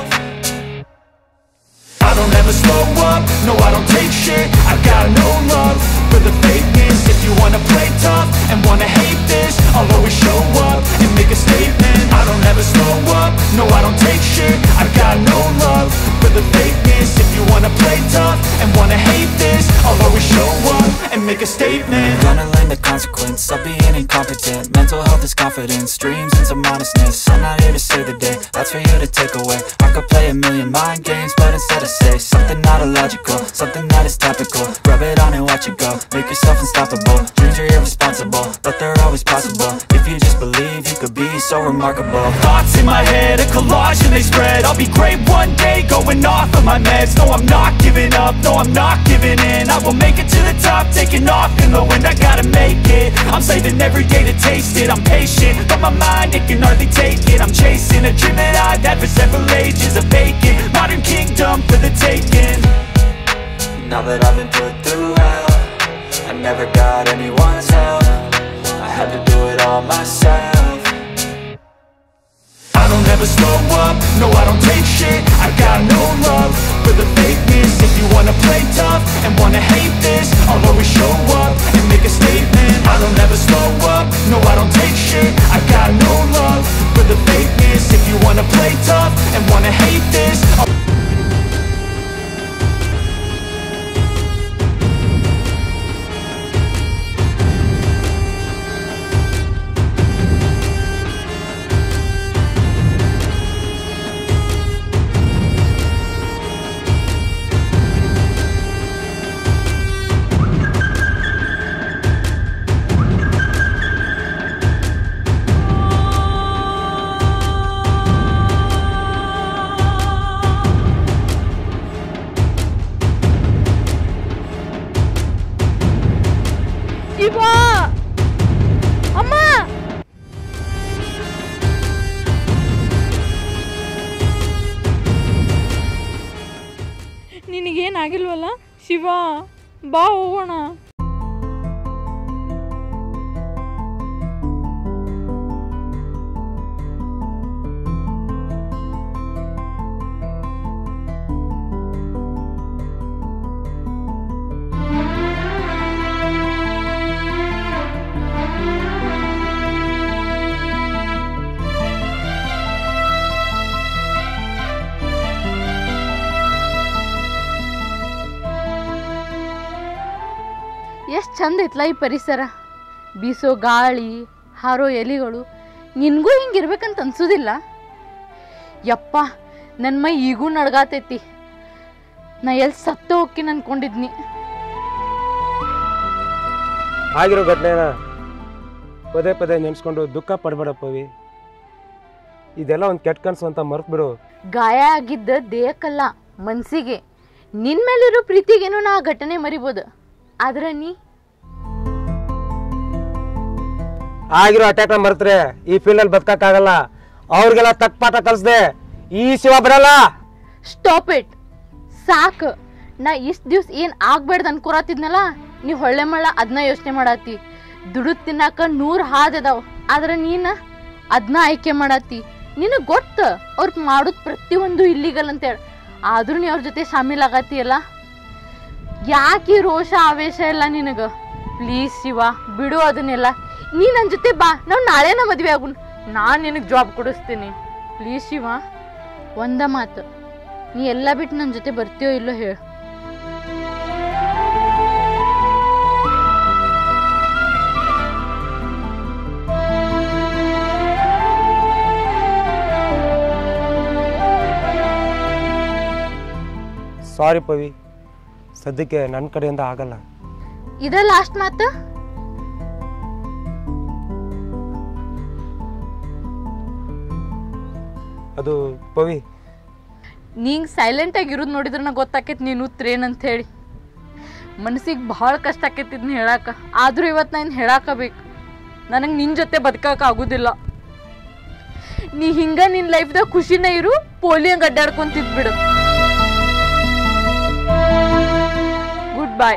Speaker 13: I don't ever slow up, no I don't take shit I got no love for the fakeness If you wanna play tough and wanna hate this I'll always show up and make a statement I don't ever slow up, no I don't take shit I got no love for the fakeness If you wanna play tough and wanna hate this I'll always show up and make a statement
Speaker 14: Gonna learn the consequence of being incompetent Mental health is confidence, dreams and some honestness I'm not here to save the day, that's for you to take away I could play a million mind games, but instead I say Something not illogical, something that is topical Rub it on and watch it go, make yourself unstoppable Dreams are irresponsible, but they're always possible If you just believe, you could be so remarkable
Speaker 13: Thoughts in my head, a collage and they spread I'll be great one day, going off of my meds No, I'm not giving up, no, I'm not giving in I will make it to the top, taking off in the wind I gotta make it, I'm saving every day to taste it I'm patient, but my mind, it can hardly take it I'm chasing a dream that I've had for several ages A vacant, modern kingdom for the taking
Speaker 14: Now that I've been put through hell I never got anyone's help I had to do it all myself
Speaker 13: I don't ever slow up, no I don't take shit I got no love for the fakeness If you wanna play tough and wanna hate this I'll always show up and make a statement I don't ever slow up, no I don't take shit I got no love for the fakeness If you wanna play tough and wanna hate this I'll
Speaker 11: Shiva ಅಮ್ಮ
Speaker 15: ನಿನಗೇನಾಗಿಲ್ವಲ್ಲ ಶಿವ ಬಾ ಹೋಗೋಣ
Speaker 11: ಎಷ್ಟು ಚಂದ ಐತ್ಲ ಈ ಪರಿಸರ ಬೀಸೋ ಗಾಳಿ ಹಾರೋ ಎಲಿಗಳು ನಿನಗೂ ಹಿಂಗಿರ್ಬೇಕಂತ ಅನ್ಸೋದಿಲ್ಲ ಯಪ್ಪ ನನ್ನ ಮೈ ಈಗೂ ನಡ್ಗಾತೈತಿ ನಾ ಎಲ್ಲಿ ಸತ್ತು ಹೋಗ್ತೀನಿ ಅನ್ಕೊಂಡಿದ್ನಿ
Speaker 10: ಆಗಿರೋ ಘಟನೆನ ಪದೇ ಪದೇ ನೆನೆಸ್ಕೊಂಡು ದುಃಖ ಪಡಬೇಡ ಪವಿ ಇದೆಲ್ಲ ಒಂದು ಕೆಟ್ಟ ಕನಸು ಅಂತ ಮರ್ತು ಬಿಡು
Speaker 11: ಗಾಯ ಆಗಿದ್ದ ದೇಹಕ್ಕಲ್ಲ ಮನ್ಸಿಗೆ ನಿನ್ ಮೇಲಿರೋ ಪ್ರೀತಿಗೇನು ನಾ ಆ ಘಟನೆ ಮರಿಬೋದು ಆದ್ರೆ ನೀ
Speaker 10: ಆಗಿರೋ ಅಟ್ಯಾಕ್ನ ಮರೆತ್ರೆ ಈ ಫೀಲ್ಡಲ್ಲಿ ಬದುಕಕ್ಕಾಗಲ್ಲ ಅವ್ರಿಗೆಲ್ಲ ತಕ್ಕ ಪಾಠ ಕಲಿಸ್ದೆ ಈ ಶಿವ ಬರಲ್ಲ
Speaker 11: ಸ್ಟಾಪ್ ಇಟ್ ಸಾಕು ನಾ ಇಷ್ಟು ದಿವ್ಸ ಏನು ಆಗ್ಬೇಡ್ದು ಅನ್ಕೊರತ್ತಿದ್ನಲ್ಲ ನೀ ಹೊಳ್ಳೆ ಮಳ್ಳ ಅದನ್ನ ಯೋಚನೆ ಮಾಡತ್ತಿ ದುಡುದ್ ತಿನ್ನಾಕ ನೂರು ಹಾದದಾವ ಆದ್ರೆ ನೀನ ಅದನ್ನ ಆಯ್ಕೆ ಮಾಡತ್ತಿ ನಿನಗೆ ಗೊತ್ತ ಅವ್ರು ಮಾಡೋದು ಪ್ರತಿಯೊಂದು ಇಲ್ಲಿಗಲ್ ಅಂತೇಳಿ ಆದ್ರೂ ನೀ ಅವ್ರ ಜೊತೆ ಶಾಮೀಲ್ ಆಗತ್ತೀಯಲ್ಲ ಯಾಕೆ ಈ ರೋಷ ಆವೇಶ ಇಲ್ಲ ನಿನಗ ಪ್ಲೀಸ್ ಶಿವ ಬಿಡು ಅದನ್ನೆಲ್ಲ ನೀ ನನ್ನ ಜೊತೆ ಬಾ ನಾವು ನಾಳೆನ ಮದ್ವೆ ಆಗುನ್ ನಾನು ನಿನಗೆ ಜಾಬ್ ಕೊಡಿಸ್ತೀನಿ ಪ್ಲೀಸ್ ಶಿವ ಒಂದ ಮಾತು ನೀ ಎಲ್ಲ ಬಿಟ್ಟು ನನ್ನ ಜೊತೆ ಬರ್ತೀಯೋ ಇಲ್ಲೋ ಹೇಳು
Speaker 10: ಸಾರಿ ಪವಿ ಸದ್ಯಕ್ಕೆ ನನ್ನ ಕಡೆಯಿಂದ ಆಗಲ್ಲ
Speaker 11: ಇದ ಲಾಸ್ಟ್ ಮಾತು
Speaker 10: ಅದು ಪವಿ
Speaker 11: ನೀಂಗ್ ಸೈಲೆಂಟ್ ಆಗಿರೋದು ನೋಡಿದ್ರೆ ನಂಗೆ ಗೊತ್ತಾಕೈತಿ ನೀನು ಉತ್ರೇನ್ ಅಂತ ಹೇಳಿ ಮನಸ್ಸಿಗೆ ಭಾಳ ಕಷ್ಟ ಆಕೈತಿ ಇದನ್ನ ಹೇಳಾಕ ಆದ್ರೂ ಇವತ್ತು ನಾನು ಹೇಳಾಕಬೇಕು ನನಗೆ ನಿನ್ನ ಜೊತೆ ಬದುಕಕ್ಕೆ ಆಗುದಿಲ್ಲ ನೀ ಹಿಂಗ ನಿನ್ನ ಲೈಫ್ದಾಗ ಖುಷಿನ ಇರು ಪೋಲಿಯಂಗ್ ಅಡ್ಡಾಡ್ಕೊಂತಿದ್ ಬಿಡು ಗುಡ್ ಬಾಯ್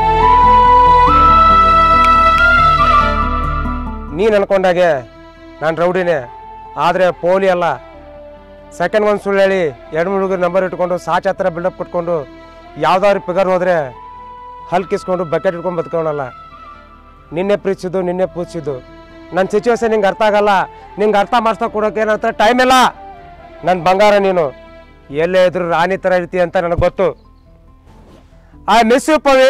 Speaker 10: ನೀನು ಅನ್ಕೊಂಡಾಗೆ ನಾನು ರೌಡಿನೇ ಆದರೆ ಪೋಲಿ ಅಲ್ಲ ಸೆಕೆಂಡ್ ಒಂದು ಸುಳ್ಳು ಹೇಳಿ ಎರಡು ಹುಡುಗರು ನಂಬರ್ ಇಟ್ಕೊಂಡು ಸಾಚ್ ಹತ್ರ ಬಿಲ್ಡಪ್ ಕೊಟ್ಕೊಂಡು ಯಾವ್ದಾದ್ರು ಪಿಗರ್ ಹೋದರೆ ಹಲ್ಕಿಸ್ಕೊಂಡು ಬಕೆಟ್ ಇಟ್ಕೊಂಡು ಬದುಕೋಣಲ್ಲ ನಿನ್ನೆ ಪ್ರೀತಿಸಿದ್ದು ನಿನ್ನೆ ಪೂಜಿಸಿದ್ದು ನನ್ನ ಸಿಚುವೇಶನ್ ನಿಂಗೆ ಅರ್ಥ ಆಗಲ್ಲ ನಿಂಗೆ ಅರ್ಥ ಮಾಡಿಸ್ತಾ ಕೊಡೋಕೆ ನನ್ನ ಹತ್ರ ಟೈಮ್ ಇಲ್ಲ ನನ್ನ ಬಂಗಾರ ನೀನು ಎಲ್ಲೇ ಇದ್ರು ರಾಣಿ ಥರ ಇರ್ತೀಯ ಅಂತ ನನಗೆ ಗೊತ್ತು ಐ ಮಿಸ್ ಯು ಪವಿ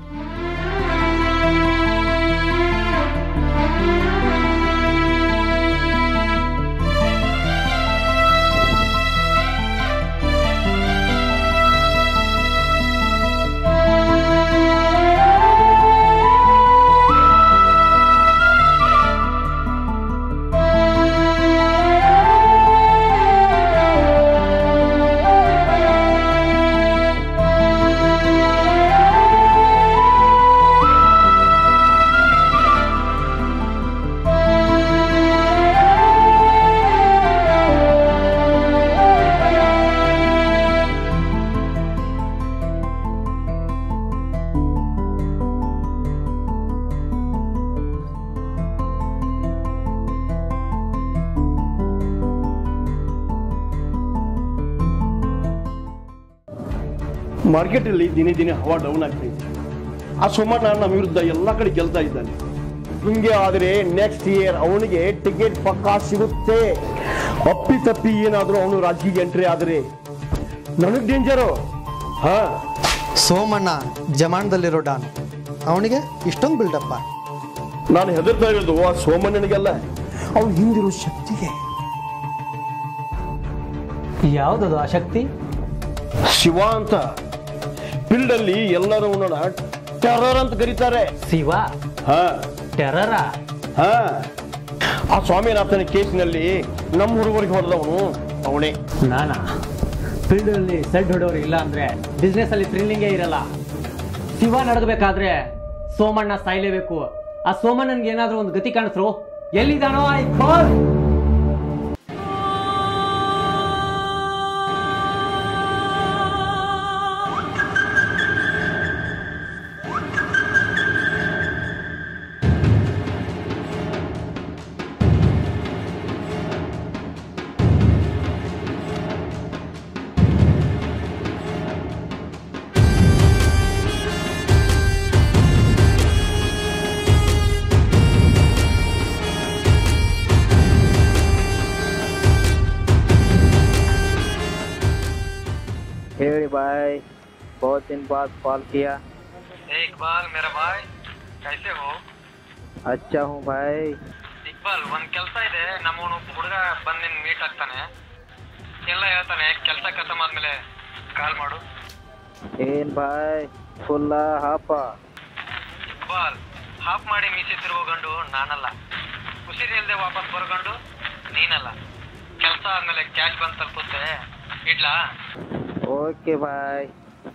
Speaker 16: ಮಾರ್ಕೆಟಲ್ಲಿ ದಿನೇ ದಿನೇ ಹವಾ ಡೌನ್ ಆಗ್ತಾ ಇದೆ ಆ ಸೋಮಣ್ಣ ನಮ್ಮ ವಿರುದ್ಧ ಎಲ್ಲ ಕಡೆ ಗೆಲ್ತಾ ಇದ್ದಾನೆ ಹಿಂಗೆ ಆದರೆ ನೆಕ್ಸ್ಟ್ ಇಯರ್ ಅವನಿಗೆ ಟಿಕೆಟ್ ಪಕ್ಕಾ ಸಿಗುತ್ತೆ ಅಪ್ಪಿ ತಪ್ಪಿ ಏನಾದರೂ ಅವನು ರಾಜಕೀಯ ಎಂಟ್ರಿ ಆದರೆ ನನಗೆ ಡೇಂಜರು ಹಾ
Speaker 17: ಸೋಮಣ್ಣ ಜಮಾನದಲ್ಲಿರೋ ಡಾನ್ ಅವನಿಗೆ ಇಷ್ಟೊಂದು ಬಿಲ್ಡಪ್ಪ
Speaker 16: ನಾನು ಹೆದರ್ತಾ ಇರೋದು ಆ ಸೋಮಣ್ಣನಿಗೆಲ್ಲ ಅವನು ಹಿಂದಿರೋ ಶಕ್ತಿಗೆ
Speaker 9: ಯಾವುದದು ಆ ಶಕ್ತಿ
Speaker 16: ಶಿವ ಅಂತ ಫೀಲ್ಡ್ ಅಲ್ಲಿ ಎಲ್ಲರೂ ಅವನನ್ನ ಟೆರರ್ ಅಂತ ಕರೀತಾರೆ
Speaker 9: ಶಿವ
Speaker 16: ಹಾ
Speaker 9: ಟೆರರ
Speaker 16: ಹಾ ಆ ಸ್ವಾಮಿನಾಥನ ಕೇಸಿನಲ್ಲಿ ನಮ್ಮ ಹುಡುಗರಿಗೆ ಹೊಡೆದವನು ಅವನೇ
Speaker 9: ನಾನಾ ಫೀಲ್ಡಲ್ಲಿ ಸೆಡ್ ಹೊಡೋರು ಇಲ್ಲ ಅಂದ್ರೆ ಬಿಸ್ನೆಸ್ ಅಲ್ಲಿ ಥ್ರಿಲ್ಲಿಂಗೇ ಇರಲ್ಲ ಶಿವ ನಡಗಬೇಕಾದ್ರೆ ಸೋಮಣ್ಣ ಸಾಯ್ಲೇಬೇಕು ಆ ಸೋಮಣ್ಣನ್ಗೆ ಏನಾದ್ರೂ ಒಂದು ಗತಿ ಕಾಣಿಸ್ರು ಎಲ್ಲಿದಾನೋ ಐ ಕಾಲ್
Speaker 18: हेरी भाई बहुत दिन बाद कॉल किया
Speaker 19: इकबाल मेरा भाई
Speaker 18: कैसे हो
Speaker 19: अच्छा हूँ भाई
Speaker 18: ಇಕ್ಬಾಲ್ ಒಂದ್ ಕೆಲಸ ಇದೆ ನಮ್ಮವನು ಹುಡುಗ ಬಂದ್ ನಿನ್ ಮೀಟ್ ಆಗ್ತಾನೆ ಎಲ್ಲ ಹೇಳ್ತಾನೆ ಕೆಲಸ ಖತಮ್ ಆದ್ಮೇಲೆ ಕಾಲ್ ಮಾಡು
Speaker 19: ಏನ್ ಭಾಯ್ ಫುಲ್ಲ ಹಾಪ
Speaker 18: ಇಕ್ಬಾಲ್ ಹಾಫ್ ಮಾಡಿ ಮೀಸೆ ತಿರುಗೋ ಗಂಡು ನಾನಲ್ಲ ಉಸಿರಿಲ್ದೆ ವಾಪಸ್ ಬರೋ ಗಂಡು ನೀನಲ್ಲ ಕೆಲಸ ಆದ್ಮೇಲೆ ಕ್ಯಾಶ್ ಬಂದ್ ತಲುಪುತ್ತೆ ಇಡ್ಲಾ
Speaker 19: ಓಕೆ ಬಾಯ್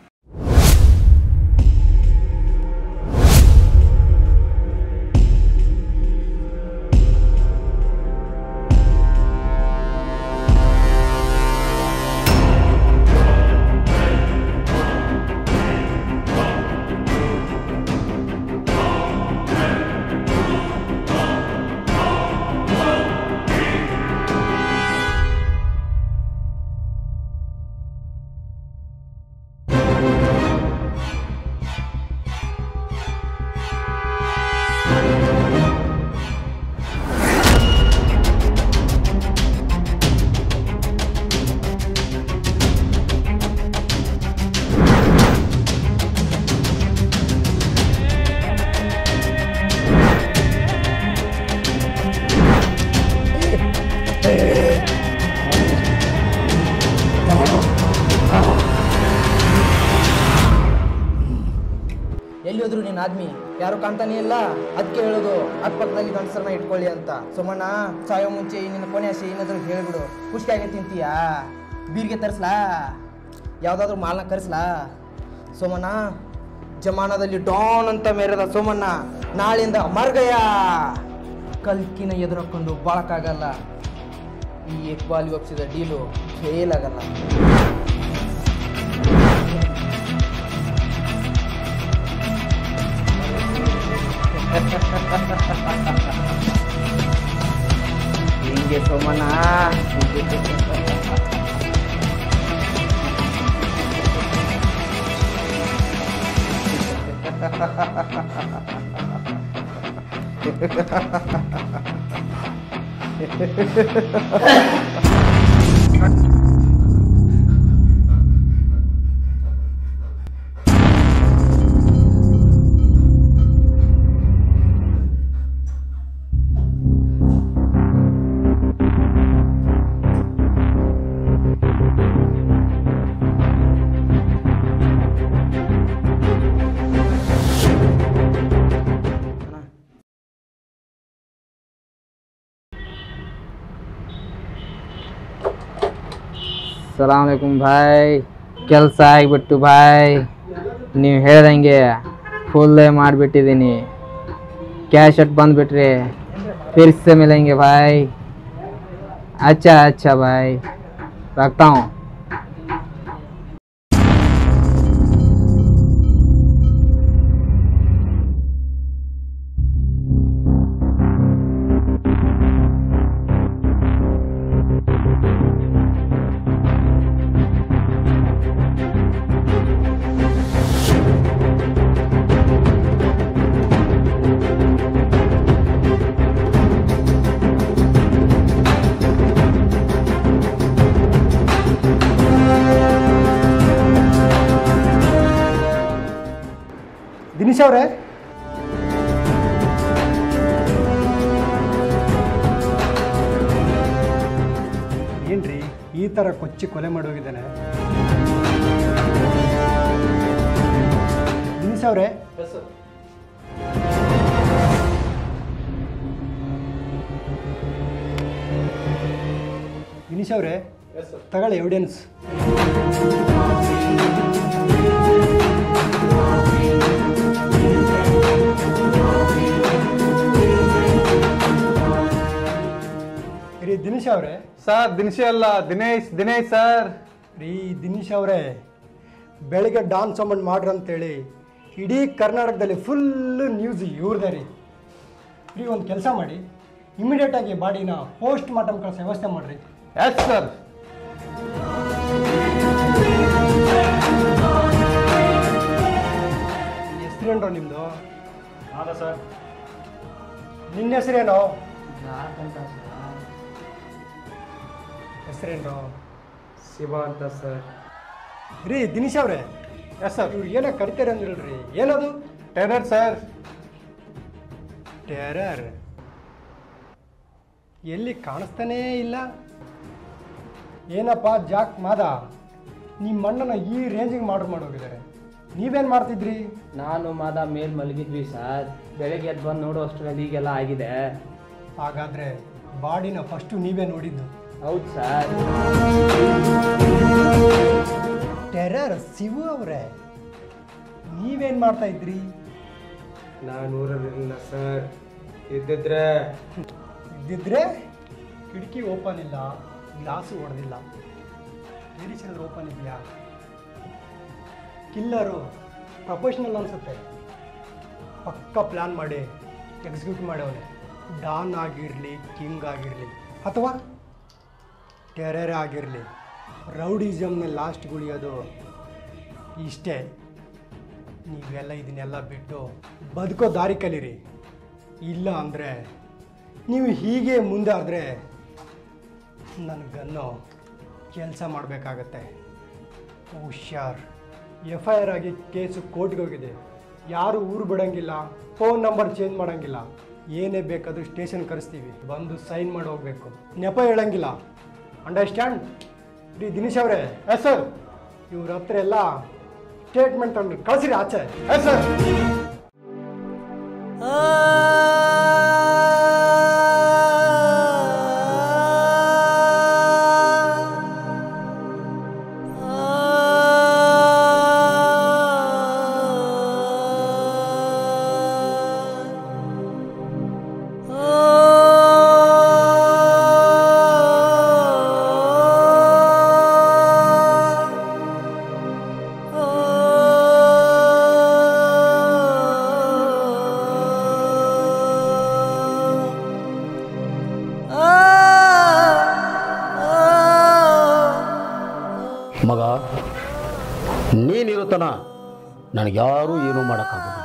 Speaker 20: ಎಲ್ಲಿ ಹೋದ್ರು ನೀನ್ ಆದ್ಮಿ ಯಾರು ಕಾಣ್ತಾನೆ ಇಲ್ಲ ಅದಕ್ಕೆ ಹೇಳೋದು ಅಕ್ಕಪಕ್ಕದಲ್ಲಿ ಗಂಡಸರನ್ನ ಇಟ್ಕೊಳ್ಳಿ ಅಂತ ಸೋಮಣ್ಣ ಸಾಯೋ ಮುಂಚೆ ನಿನ್ನ ಕೊನೆ ಆಸೆ ಏನಾದ್ರು ಹೇಳ್ಬಿಡು ಖುಷಿಯಾಗಿ ತಿಂತೀಯಾ ಬೀರ್ಗೆ ತರಿಸ್ಲಾ ಯಾವ್ದಾದ್ರು ಮಾಲ್ನ ಕರೆಸ್ಲಾ ಸೋಮಣ್ಣ ಜಮಾನದಲ್ಲಿ ಡಾನ್ ಅಂತ ಮೇರದ ಸೋಮಣ್ಣ ನಾಳೆಯಿಂದ ಮರ್ಗಯ ಕಲ್ಕಿನ ಎದುರಕೊಂಡು ಬಾಳಕ್ಕಾಗಲ್ಲ ಈ ಎಕ್ಬಾಲಿ ಒಪ್ಸಿದ ಡೀಲು ಫೇಲ್ ಆಗಲ್ಲ ಹಿಂಗೆ ಸೋಮಣ್ಣ ಸಲಾಮಲೈಕುಮ್ ಭಾಯ್ ಕೆಲಸ ಆಗಿಬಿಟ್ಟು ಭಾಯ್ ನೀವು ಹೇಳ್ದಂಗೆ ಫುಲ್ಲೇ ಮಾಡಿಬಿಟ್ಟಿದ್ದೀನಿ ಕ್ಯಾಶ್ ಅಟ್ ಬಂದುಬಿಟ್ರಿ फिर से मिलेंगे भाई अच्छा अच्छा भाई रखता हूँ
Speaker 7: ದಿನೇಶ್ ಅವರೇ ಏನ್ರಿ ಈ ಥರ ಕೊಚ್ಚಿ ಕೊಲೆ ಮಾಡೋಗಿದ್ದಾನೆ ದಿನೇಶ್ ಅವರೇ ದಿನೇಶ್ ಅವರೇ ತಗೊಳ್ಳಿ ಎವಿಡೆನ್ಸ್ ರೀ ದಿನೇಶ್ ಅವರೇ
Speaker 8: ಸರ್ ದಿನೇಶ್ ಅಲ್ಲ ದಿನೇಶ್ ದಿನೇಶ್ ಸರ್
Speaker 7: ರೀ ದಿನೇಶ್ ಅವರೇ ಬೆಳಿಗ್ಗೆ ಡಾನ್ ಸೌಂಡ್ ಮಾಡ್ರಿ ಅಂತೇಳಿ ಇಡೀ ಕರ್ನಾಟಕದಲ್ಲಿ ಫುಲ್ಲು ನ್ಯೂಸ್ ಇವ್ರದೇ ರೀ ರೀ ಒಂದು ಕೆಲಸ ಮಾಡಿ ಇಮಿಡಿಯೇಟಾಗಿ ಬಾಡಿನ ಪೋಸ್ಟ್ ಮಾರ್ಟಮ್ ಕಳಿಸೋ ವ್ಯವಸ್ಥೆ ಮಾಡಿರಿ
Speaker 8: ಎಸ್ ಸರ್
Speaker 7: ಹೆಸರೇನ್ರೋ ನಿಮ್ಮದು ಹೌದಾ ಸರ್ ನಿನ್ನ ಹೆಸರೇನೋ ಹೆಸರೇನ್ರೋ
Speaker 6: ಶಿವ ಅಂತ ಸರ್
Speaker 7: ರೀ ದಿನೇಶ್ ಅವರೇ ಎಸ್ ಸರ್ ಇವ್ರು ಏನೋ ಕರಿತಾರೆ ಅಂದಿರಲ್ರಿ ಏನದು
Speaker 8: ಟೆರರ್ ಸರ್
Speaker 7: ಟೆರರ್ ಎಲ್ಲಿ ಕಾಣಿಸ್ತಾನೇ ಇಲ್ಲ ಏನಪ್ಪ ಜಾಕ್ ಮಾದ ನಿಮ್ಮ ಅಣ್ಣನ ಈ ರೇಂಜಿಗೆ ಮಾಡ್ರ್ ಮಾಡೋಗಿದ್ದಾರೆ ನೀವೇನು ಮಾಡ್ತಿದ್ರಿ
Speaker 9: ನಾನು ಮಾದ ಮೇಲ್ ಮಲಗಿದ್ವಿ ಸರ್ ಬೆಳಗ್ಗೆ ಎದ್ದು ಬಂದು ನೋಡೋ ಅಷ್ಟರಲ್ಲಿ ಈಗೆಲ್ಲ ಆಗಿದೆ
Speaker 7: ಹಾಗಾದ್ರೆ ಬಾಡಿನ ಫಸ್ಟು ನೀವೇ ನೋಡಿದ್ದು
Speaker 9: ಹೌದು ಸರ್
Speaker 7: ಟೆರರ್ ಶಿವು ಅವರೇ ನೀವೇನು ಮಾಡ್ತಾ ಇದ್ರಿ
Speaker 6: ನಾನು ಊರಲ್ಲಿರಲಿಲ್ಲ ಸರ್ ಇದ್ದಿದ್ರೆ
Speaker 7: ಇದ್ದಿದ್ರೆ ಕಿಟಕಿ ಓಪನ್ ಇಲ್ಲ ಗ್ಲಾಸು ಹೊಡೆದಿಲ್ಲ ಮೆಡಿಸಿನ್ ಓಪನ್ ಇದೆಯಾ ಕಿಲ್ಲರು ಪ್ರೊಫೆಷ್ನಲ್ ಅನಿಸುತ್ತೆ ಪಕ್ಕ ಪ್ಲ್ಯಾನ್ ಮಾಡಿ ಎಕ್ಸಿಕ್ಯೂಟ್ ಮಾಡವನೆ ಡಾನ್ ಆಗಿರಲಿ ಕಿಂಗ್ ಆಗಿರಲಿ ಅಥವಾ ಟೆರರ್ ಆಗಿರಲಿ ರೌಡಿಸಮ್ನ ಲಾಸ್ಟ್ ಗುಳಿಯೋದು ಇಷ್ಟೇ ನೀವೆಲ್ಲ ಇದನ್ನೆಲ್ಲ ಬಿಟ್ಟು ಬದುಕೋ ದಾರಿ ಕಲೀರಿ ಇಲ್ಲ ಅಂದರೆ ನೀವು ಹೀಗೆ ಮುಂದೆ ಆದರೆ ನನಗನ್ನೋ ಕೆಲಸ ಮಾಡಬೇಕಾಗತ್ತೆ ಹುಷಾರ್ ಎಫ್ ಐ ಆರ್ ಆಗಿ ಕೇಸು ಕೋರ್ಟ್ಗೆ ಹೋಗಿದೆ ಯಾರು ಊರು ಬಿಡೋಂಗಿಲ್ಲ ಫೋನ್ ನಂಬರ್ ಚೇಂಜ್ ಮಾಡೋಂಗಿಲ್ಲ ಏನೇ ಬೇಕಾದರೂ ಸ್ಟೇಷನ್ ಕರೆಸ್ತೀವಿ ಬಂದು ಸೈನ್ ಮಾಡಿ ಹೋಗಬೇಕು ನೆಪ ಹೇಳಂಗಿಲ್ಲ ಅಂಡರ್ಸ್ಟ್ಯಾಂಡ್ ರೀ ದಿನೇಶ್ ಅವರೇ ಎಸ್ ಸರ್ ಇವ್ರ ಹತ್ರ ಎಲ್ಲ ಸ್ಟೇಟ್ಮೆಂಟ್ ತಗೊಂಡು ಕಳಿಸಿರಿ ಆಚೆ ಎಸ್ ಸರ್
Speaker 21: ಮಗ ನೀನಿರುತ್ತನ ನನಗೆ ಯಾರೂ ಏನೂ ಮಾಡೋಕ್ಕಾಗೋದಿಲ್ಲ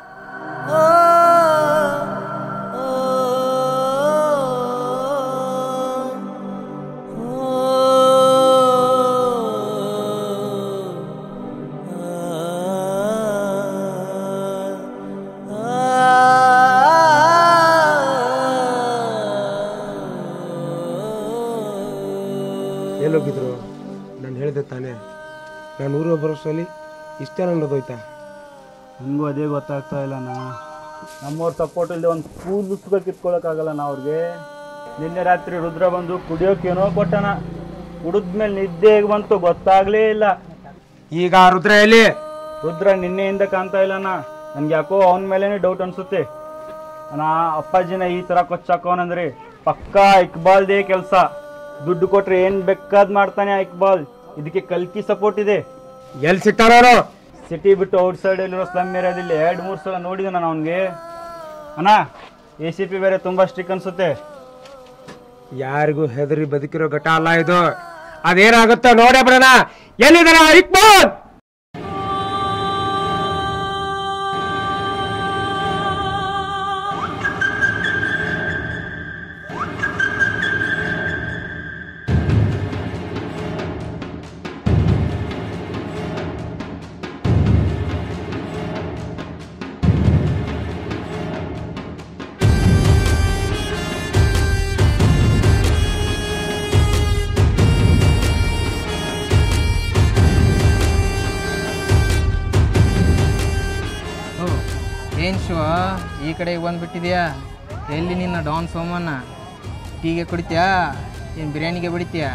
Speaker 6: ಎಲ್ಲೋಗಿದ್ರು ನಾನು ಹೇಳಿದೆ ತಾನೇ ನಾನು ಊರಿಗೆ ಬರೋಷ್ಟರಲ್ಲಿ ಇಷ್ಟ ಅನ್ನೋದೋಯ್ತಾ
Speaker 3: ನನಗೂ ಅದೇ ಗೊತ್ತಾಗ್ತಾ ಇಲ್ಲ ನಾ ನಮ್ಮವ್ರ ಸಪೋರ್ಟ್ ಇಲ್ಲದೆ ಒಂದು ಕೂದಲು ಸುಖ ಕಿತ್ಕೊಳ್ಳೋಕ್ಕಾಗಲ್ಲ ನಾ ಅವ್ರಿಗೆ ನಿನ್ನೆ ರಾತ್ರಿ ರುದ್ರ ಬಂದು ಕುಡಿಯೋಕೇನೋ ಕೊಟ್ಟನ ಕುಡಿದ್ಮೇಲೆ ನಿದ್ದೆ ಹೇಗೆ ಬಂತು ಗೊತ್ತಾಗ್ಲೇ ಇಲ್ಲ
Speaker 6: ಈಗ ರುದ್ರ ಎಲ್ಲಿ
Speaker 3: ರುದ್ರ ನಿನ್ನೆಯಿಂದ ಕಾಣ್ತಾ ಇಲ್ಲಣ್ಣ ನನ್ಗೆ ಯಾಕೋ ಅವನ ಮೇಲೇನೆ ಡೌಟ್ ಅನ್ಸುತ್ತೆ ನಾ ಅಪ್ಪಾಜಿನ ಈ ಥರ ಕೊಚ್ಚಾಕೋನಂದ್ರಿ ಪಕ್ಕಾ ಇಕ್ಬಾಲ್ದೇ ಕೆಲಸ ದುಡ್ಡು ಕೊಟ್ರೆ ಏನ್ ಬೇಕಾದ್ ಮಾಡ್ತಾನೆ ಆ ಇಕ್ಬಾಲ್ ಇದಕ್ಕೆ ಕಲ್ಕಿ ಸಪೋರ್ಟ್ ಇದೆ
Speaker 6: ಎಲ್ಲಿ ಸಿಗ್ತಾರೋ
Speaker 3: ಸಿಟಿ ಬಿಟ್ಟು ಔಟ್ ಸೈಡ್ ಅಲ್ಲಿರೋ ಸ್ಲಮ್ ಏರಿಯಾದಲ್ಲಿ ಎರಡು ಮೂರು ಸಲ ನೋಡಿದೆ ನಾನು ಅವನಿಗೆ ಅಣ್ಣ ಎ ಸಿ ಪಿ ಬೇರೆ ತುಂಬಾ ಸ್ಟ್ರಿಕ್ ಅನ್ಸುತ್ತೆ
Speaker 6: ಯಾರಿಗೂ ಹೆದರಿ ಬದುಕಿರೋ ಘಟ ಅಲ್ಲ ಇದು ಅದೇನಾಗುತ್ತೋ ನೋಡೇ ಬಿಡೋಣ ಎಲ್ಲಿದ್ದಾನ ಇಕ್ಬಾಲ್
Speaker 20: ಓ ಏನು ಶಿವ ಈ ಕಡೆಗೆ ಬಂದ್ಬಿಟ್ಟಿದ್ಯಾ ಎಲ್ಲಿ ನಿನ್ನ ಡಾನ್ ಸೋಮಣ್ಣ ಟೀಗೆ ಕುಡಿತ್ಯಾ ಏನು ಬಿರಿಯಾನಿಗೆ ಬಿಡಿತ್ಯಾ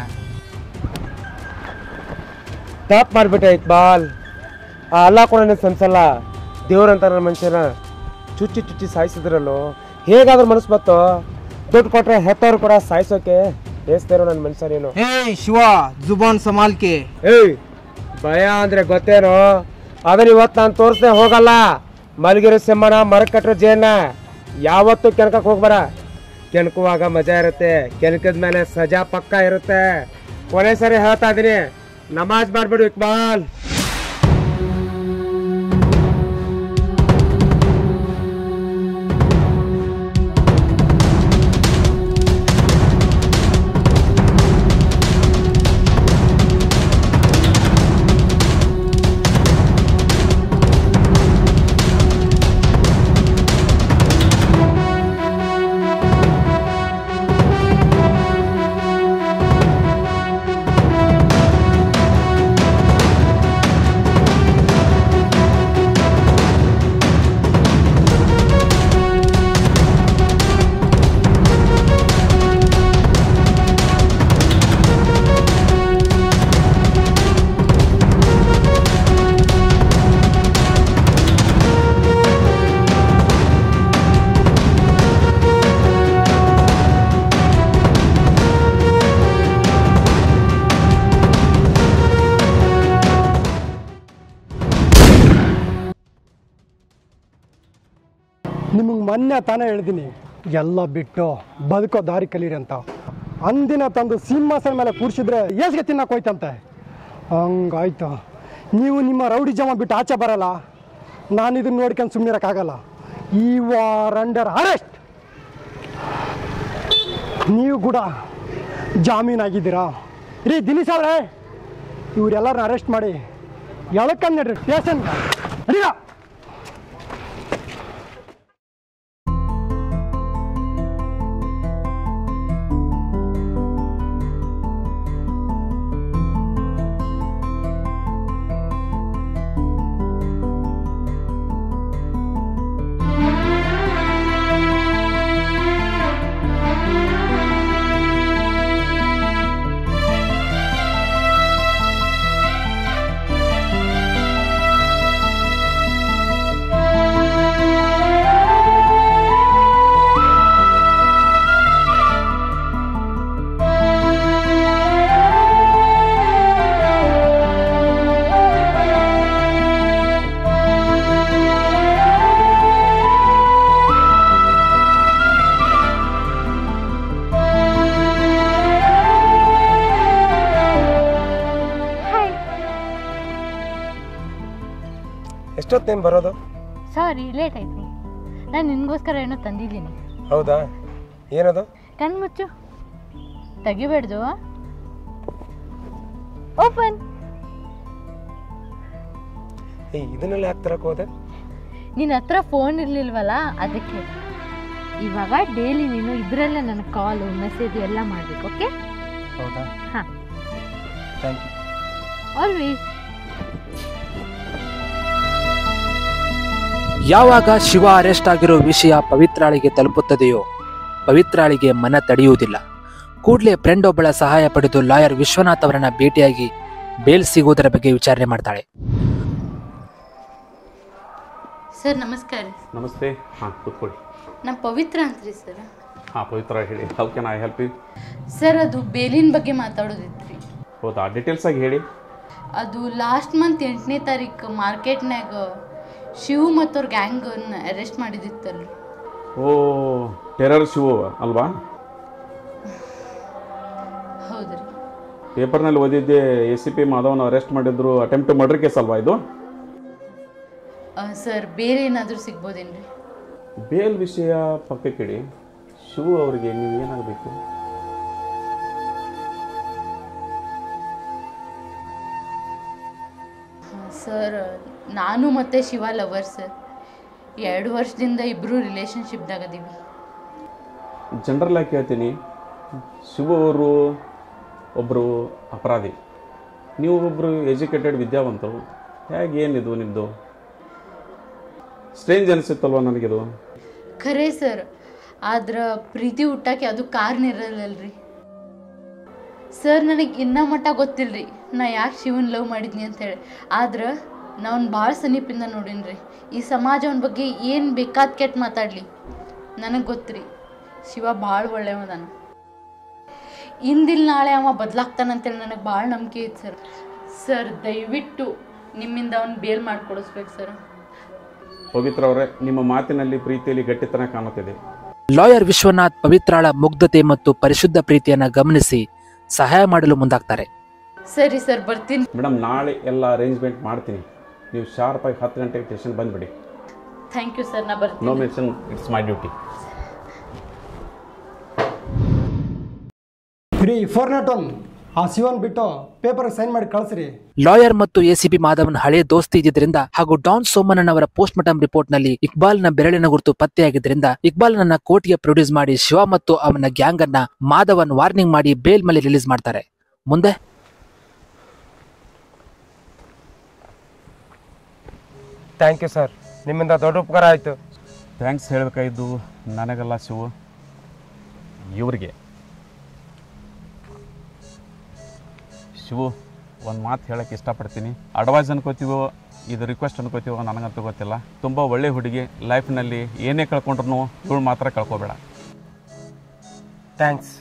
Speaker 6: ಟಾಪ್ ಮಾಡಿಬಿಟ್ಟೆ ಇಕ್ಬಾಲ್ ಆ ಅಲ್ಲ ಕೂಡ ನನಗೆ ಸನ್ಸಲ್ಲ ದೇವ್ರಂತ ನನ್ನ ಮನುಷ್ಯನ ಚುಚ್ಚಿ ಚುಚ್ಚಿ ಸಾಯಿಸಿದ್ರಲ್ಲೋ ಹೇಗಾದ್ರೂ ಮನಸ್ಸು ಬತ್ತೋ ದುಡ್ಡು ಕೊಟ್ರೆ ಹೆತ್ತವ್ರು ಕೂಡ ಸಾಯಿಸೋಕೆ ಬೇಸ್ತಾರೋ ನನ್ನ ಮನುಷ್ಯ ನೀನು
Speaker 20: ಏಯ್ ಶಿವ ಜುಬಾನ್ ಸಮಾಲ್ಕೆ
Speaker 6: ಏಯ್ ಭಯ ಅಂದ್ರೆ ಗೊತ್ತೇನೋ ಅದನ್ನ ಇವತ್ತು ನಾನು ತೋರಿಸ್ದೆ ಹೋಗಲ್ಲ ಮಲಗಿರೋ ಸಿಂಹನ ಮರಕ್ಕೆ ಕಟ್ಟರೋ ಜೇನ ಯಾವತ್ತೂ ಕೆಣಕಕ್ಕೆ ಹೋಗ್ಬೇಡ ಕೆಣಕುವಾಗ ಮಜಾ ಇರುತ್ತೆ ಕೆಣಕದ ಮೇಲೆ ಸಜಾ ಪಕ್ಕ ಇರುತ್ತೆ ಕೊನೆ ಸರಿ ಹೇಳ್ತಾ ಇದೀನಿ ನಮಾಜ್ ಮಾಡ್ಬಿಡು ಇಕ್ಬಾಲ್
Speaker 20: ಆ
Speaker 7: ನಿಮಗೆ ಮೊನ್ನೆ ತಾನೇ ಹೇಳ್ತೀನಿ ಎಲ್ಲ ಬಿಟ್ಟು ಬದುಕೋ ದಾರಿ ಕಲೀರಿ ಅಂತ ಅಂದಿನ ತಂದು ಸಿಂಹಾಸನ ಮೇಲೆ ಕೂರಿಸಿದ್ರೆ ಏಸ್ಗೆ ತಿನ್ನಕ್ಕೆ ಹೋಯ್ತಂತೆ ಹಂಗಾಯ್ತು ನೀವು ನಿಮ್ಮ ರೌಡಿ ಜಮ ಬಿಟ್ಟು ಆಚೆ ಬರಲ್ಲ ನಾನು ಇದನ್ನ ನೋಡ್ಕೊಂಡು ಸುಮ್ಮನಿರಕ್ಕಾಗಲ್ಲ ಈ ವಾರ್ ಅಂಡರ್ ಅರೆಸ್ಟ್ ನೀವು ಕೂಡ ಜಾಮೀನಾಗಿದ್ದೀರಾ ರೀ ದಿನೇಶ್ ಅವ್ರೆ ಇವರೆಲ್ಲರನ್ನ ಅರೆಸ್ಟ್ ಮಾಡಿ ಎಳಕ್ಕಂದು ನಡ್ರಿ ಸ್ಟೇಷನ್ಗೆ ಅಡಿಗ
Speaker 10: ಎಷ್ಟೊತ್ತು ನೀನು ಬರೋದು
Speaker 11: ಸಾರಿ ಲೇಟ್ ಆಯ್ತು ನಾನು ನಿನಗೋಸ್ಕರ ಏನೋ ತಂದಿದ್ದೀನಿ
Speaker 10: ಹೌದಾ ಏನದು
Speaker 11: ಕಣ್ಮುಚ್ಚು ತೆಗಿಬೇಡ್ದು ಓಪನ್
Speaker 10: ಏಯ್ ಇದನ್ನೆಲ್ಲ ಯಾಕೆ ತರಕ್ಕೆ ಹೋದೆ
Speaker 11: ನಿನ್ನ ಹತ್ರ ಫೋನ್ ಇರ್ಲಿಲ್ವಲ್ಲ ಅದಕ್ಕೆ ಇವಾಗ ಡೈಲಿ ನೀನು ಇದರಲ್ಲೇ ನನ್ನ ಕಾಲು ಮೆಸೇಜ್ ಎಲ್ಲ ಮಾಡ್ಬೇಕು ಓಕೆ
Speaker 10: ಹೌದಾ
Speaker 11: ಹಾಂ
Speaker 10: ಥ್ಯಾಂಕ್ ಯು
Speaker 11: ಆಲ್ವೇಸ್
Speaker 1: ಯಾವಾಗ ಶಿವ ಅರೆಸ್ಟ್ ಆಗಿರೋ ವಿಷಯ ಪವಿತ್ರಾಳಿಗೆ ತಲುಪುತ್ತದೆಯೋ ಪವಿತ್ರಾಳಿಗೆ ಮನ ತಡೆಯುವುದಿಲ್ಲ ಕೂಡಲೇ ಫ್ರೆಂಡ್ ಒಬ್ಬಳ ಸಹಾಯ ಪಡೆದು ಲಾಯರ್ ವಿಶ್ವನಾಥ್ ಅವರನ್ನ ಭೇಟಿಯಾಗಿ ಬೇಲ್ ಸಿಗುವುದರ ಬಗ್ಗೆ ವಿಚಾರಣೆ ಮಾಡ್ತಾಳೆ
Speaker 11: ಸರ್ ನಮಸ್ಕಾರ
Speaker 5: ನಮಸ್ತೆ ಹಾಂ ಕೂತ್ಕೊಳ್ಳಿ
Speaker 11: ನಮ್ಮ ಪವಿತ್ರ ಅಂತ್ರಿ ಸರ್
Speaker 5: ಹಾಂ ಪವಿತ್ರ ಹೇಳಿ how can I help you
Speaker 11: sir ಅದು ಬೇಲಿನ ಬಗ್ಗೆ ಮಾತಾಡೋದಿತ್ರಿ
Speaker 5: ಹೌದಾ ಡೀಟೇಲ್ಸ್ ಆಗಿ ಹೇಳಿ
Speaker 11: ಅದು ಲಾಸ್ಟ್ ಮಂತ್ ಎಂಟನೇ ತಾರೀಕು ಮಾರ್ಕೆಟ್ನಾಗ ಶಿವ್ ಮತ್ತು ಅವ್ರ ಗ್ಯಾಂಗನ್ನು ಅರೆಸ್ಟ್ ಮಾಡಿದಿತ್ತಲ್ರಿ
Speaker 5: ಓ ಟೆರರ್ ಶಿವು ಅಲ್ವಾ
Speaker 11: ಹೌದ್ರಿ
Speaker 5: ಪೇಪರ್ನಲ್ಲಿ ಓದಿದ್ದೆ ಎ ಸಿ ಪಿ ಮಾಧವನ ಅರೆಸ್ಟ್ ಮಾಡಿದ್ರು ಅಟೆಂಪ್ಟ್ ಟು ಮರ್ಡರ್ ಕೇಸ್ ಅಲ್ವಾ ಇದು
Speaker 11: ಆ, ಸರ್ ಬೇರೆ ಏನಾದರೂ ಸಿಗ್ಬೋದೇನ್ರಿ
Speaker 5: ಬೇಲ್ ವಿಷಯ ಪಕ್ಕಕ್ಕಿಡಿ ಶಿವು ಅವರಿಗೆ ನೀವು ಏನಾಗಬೇಕು
Speaker 11: ಸರ್ ನಾನು ಮತ್ತು ಶಿವ ಲವರ್ ಸರ್ ಎರಡು ವರ್ಷದಿಂದ ಇಬ್ಬರು ರಿಲೇಷನ್ಶಿಪ್ದಾಗ ಅದೀವಿ
Speaker 5: ಜನರಲ್ ಆಗಿ ಕೇಳ್ತೀನಿ ಶಿವು ಅವರು ಒಬ್ಬರು ಅಪರಾಧಿ ನೀವು ಒಬ್ಬರು ಎಜುಕೇಟೆಡ್ ವಿದ್ಯಾವಂತರು ಹೇಗೆ ಏನಿದು ನಿಮ್ಮದು ಸ್ಟ್ರೇಂಜ್ ಅನಿಸುತ್ತಲ್ವ ನನಗಿದು
Speaker 11: ಖರೇ ಸರ್ ಆದ್ರೆ ಪ್ರೀತಿ ಹುಟ್ಟಕ್ಕೆ ಅದು ಕಾರಣ ಇರಲ್ಲಲ್ರಿ ಸರ್ ನನಗೆ ಇನ್ನೂ ಮಟ್ಟ ಗೊತ್ತಿಲ್ರಿ ನಾ ಯಾಕೆ ಶಿವನ್ ಲವ್ ಮಾಡಿದ್ನಿ ಅಂತೇಳಿ ಆದ್ರೆ ನಾ ಅವ್ನ ಭಾಳ ಸಮೀಪಿಂದ ನೋಡೀನಿ ಈ ಸಮಾಜ ಅವನ ಬಗ್ಗೆ ಏನು ಬೇಕಾದ ಕೆಟ್ಟ ಮಾತಾಡಲಿ ನನಗೆ ಗೊತ್ತ್ರಿ ಶಿವ ಭಾಳ ಒಳ್ಳೆಯವದಾನ ಇಂದಿಲ್ ನಾಳೆ ಅವ ಬದಲಾಗ್ತಾನಂತೇಳಿ ನನಗೆ ಭಾಳ ನಂಬಿಕೆ ಐತೆ ಸರ್ ಸರ್ ದಯವಿಟ್ಟು ನಿಮ್ಮಿಂದ ಅವ್ನ ಬೇಲ್ ಮಾಡಿಕೊಡಿಸ್ಬೇಕು ಸರ್
Speaker 5: ಪವಿತ್ರ ಅವರೇ ನಿಮ್ಮ ಮಾತಿನಲ್ಲಿ ಪ್ರೀತಿಯಲ್ಲಿ ಗಟ್ಟಿತನ ಕಾಣುತ್ತಿದೆ
Speaker 1: ಲಾಯರ್ ವಿಶ್ವನಾಥ್ ಪವಿತ್ರಾಳ ಮುಗ್ಧತೆ ಮತ್ತು ಪರಿಶುದ್ಧ ಪ್ರೀತಿಯನ್ನ ಗಮನಿಸಿ ಸಹಾಯ ಮಾಡಲು ಮುಂದಾಗ್ತಾರೆ
Speaker 11: ಸರಿ ಸರ್ ಬರ್ತೀನಿ
Speaker 5: ಮೇಡಮ್ ನಾಳೆ ಎಲ್ಲ ಅರೇಂಜ್ಮೆಂಟ್ ಮಾಡ್ತೀನಿ ನೀವು ಶಾರ್ಪಾಗಿ ಹತ್ತು ಗಂಟೆಗೆ ಸ್ಟೇಷನ್ ಬಂದುಬಿಡಿ
Speaker 11: ಥ್ಯಾಂಕ್ ಯು ಸರ್ ನಾ
Speaker 5: ನೋ
Speaker 11: ಬರ್ತೀನಿ
Speaker 5: ಮೆನ್ಷನ್ ಇಟ್ಸ್ ಮೈ ಡ್ಯೂಟಿ
Speaker 7: ರೀ ಫೋರ್ ನಾಟ್ ಒನ್ ಆ ಶಿವನ್ ಬಿಟ್ಟು ಪೇಪರ್ ಸೈನ್ ಮಾಡಿ ಕಳಿಸ್ರಿ
Speaker 1: ಲಾಯರ್ ಮತ್ತು ಎಸಿಪಿ ಮಾಧವನ್ ಹಳೆ ದೋಸ್ತಿ ಇದ್ದಿದ್ರಿಂದ ಹಾಗೂ ಡಾನ್ ಸೋಮಣ್ಣನ್ ಅವರ ಪೋಸ್ಟ್ ಮಾರ್ಟಮ್ ರಿಪೋರ್ಟ್ ನಲ್ಲಿ ಇಕ್ಬಾಲ್ನ ಬೆರಳಿನ ಗುರುತು ಪತ್ತೆಯಾಗಿದ್ದರಿಂದ ಇಕ್ಬಾಲ್ನನ್ನ ಕೋರ್ಟ್ಗೆ ಪ್ರೊಡ್ಯೂಸ್ ಮಾಡಿ ಶಿವ ಮತ್ತು ಅವನ ಗ್ಯಾಂಗ್ ಅನ್ನ ಮಾಧವನ್ ವಾರ್ನಿಂಗ್ ಮಾಡಿ ಬೇಲ್ ಮೇಲೆ ರಿಲೀಸ್ ಮಾಡ್ತಾರೆ ಮುಂದೆ
Speaker 10: ಥ್ಯಾಂಕ್ ಯು ಸರ್ ನಿಮ್ಮಿಂದ ದೊಡ್ಡ ಉಪಕಾರ ಆಯಿತು
Speaker 5: ಥ್ಯಾಂಕ್ಸ್ ಹೇಳಬೇಕಾಗಿದ್ದು ನನಗಲ್ಲ ಶಿವು ಇವ್ರಿಗೆ ಶಿವು ಒಂದು ಮಾತು ಹೇಳಕ್ಕೆ ಇಷ್ಟಪಡ್ತೀನಿ ಅಡ್ವೈಸ್ ಅನ್ಕೋತೀವೋ ಇದು ರಿಕ್ವೆಸ್ಟ್ ಅನ್ಕೋತೀವೋ ನನಗಂತೂ ಗೊತ್ತಿಲ್ಲ ತುಂಬ ಒಳ್ಳೆ ಹುಡುಗಿ ಲೈಫ್ನಲ್ಲಿ ಏನೇ ಕಳ್ಕೊಂಡ್ರು ಇವಳು ಮಾತ್ರ ಕಳ್ಕೊಬೇಡ
Speaker 10: ಥ್ಯಾಂಕ್ಸ್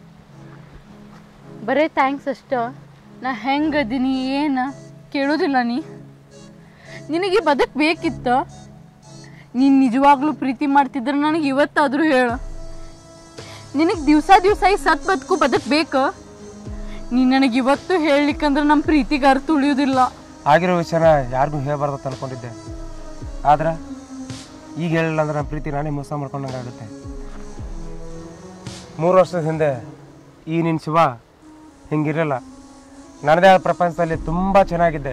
Speaker 11: ಬರೇ ಥ್ಯಾಂಕ್ಸ್ ಅಷ್ಟ ನಾ ಹೆಂಗದೀನಿ ಏನು ಕೇಳೋದಿಲ್ಲ ನೀ ನಿನಗೆ ಬದುಕ್ ಬೇಕಿತ್ತ ನೀನು ನಿಜವಾಗ್ಲೂ ಪ್ರೀತಿ ಮಾಡ್ತಿದ್ರೆ ನನಗೆ ಇವತ್ತಾದರೂ ಹೇಳು ನಿನಗೆ ದಿವಸ ದಿವಸ ಈ ಸತ್ ಬದುಕು ಬದುಕಬೇಕು ನೀನು ನನಗೆ ಇವತ್ತು ಹೇಳಲಿಕ್ಕಂದ್ರೆ ನಮ್ಮ ಪ್ರೀತಿಗೆ ಅರ್ಥ ಉಳಿಯೋದಿಲ್ಲ
Speaker 10: ಆಗಿರೋ ವಿಷಯನ ಯಾರಿಗೂ ಹೇಳ್ಬಾರ್ದು ಅಂತ ಅನ್ಕೊಂಡಿದ್ದೆ ಆದ್ರೆ ಈಗ ಹೇಳಿಲ್ಲ ಅಂದ್ರೆ ನನ್ನ ಪ್ರೀತಿ ನಾನೇ ಮೋಸ ಮಾಡ್ಕೊಂಡಂಗೆ ಆಗುತ್ತೆ ಮೂರು ವರ್ಷದ ಹಿಂದೆ ಈ ನಿನ್ನ ಶಿವ ಹಿಂಗಿರಲಿಲ್ಲ ನನ್ನದೇ ಆದ ಪ್ರಪಂಚದಲ್ಲಿ ತುಂಬ ಚೆನ್ನಾಗಿದ್ದೆ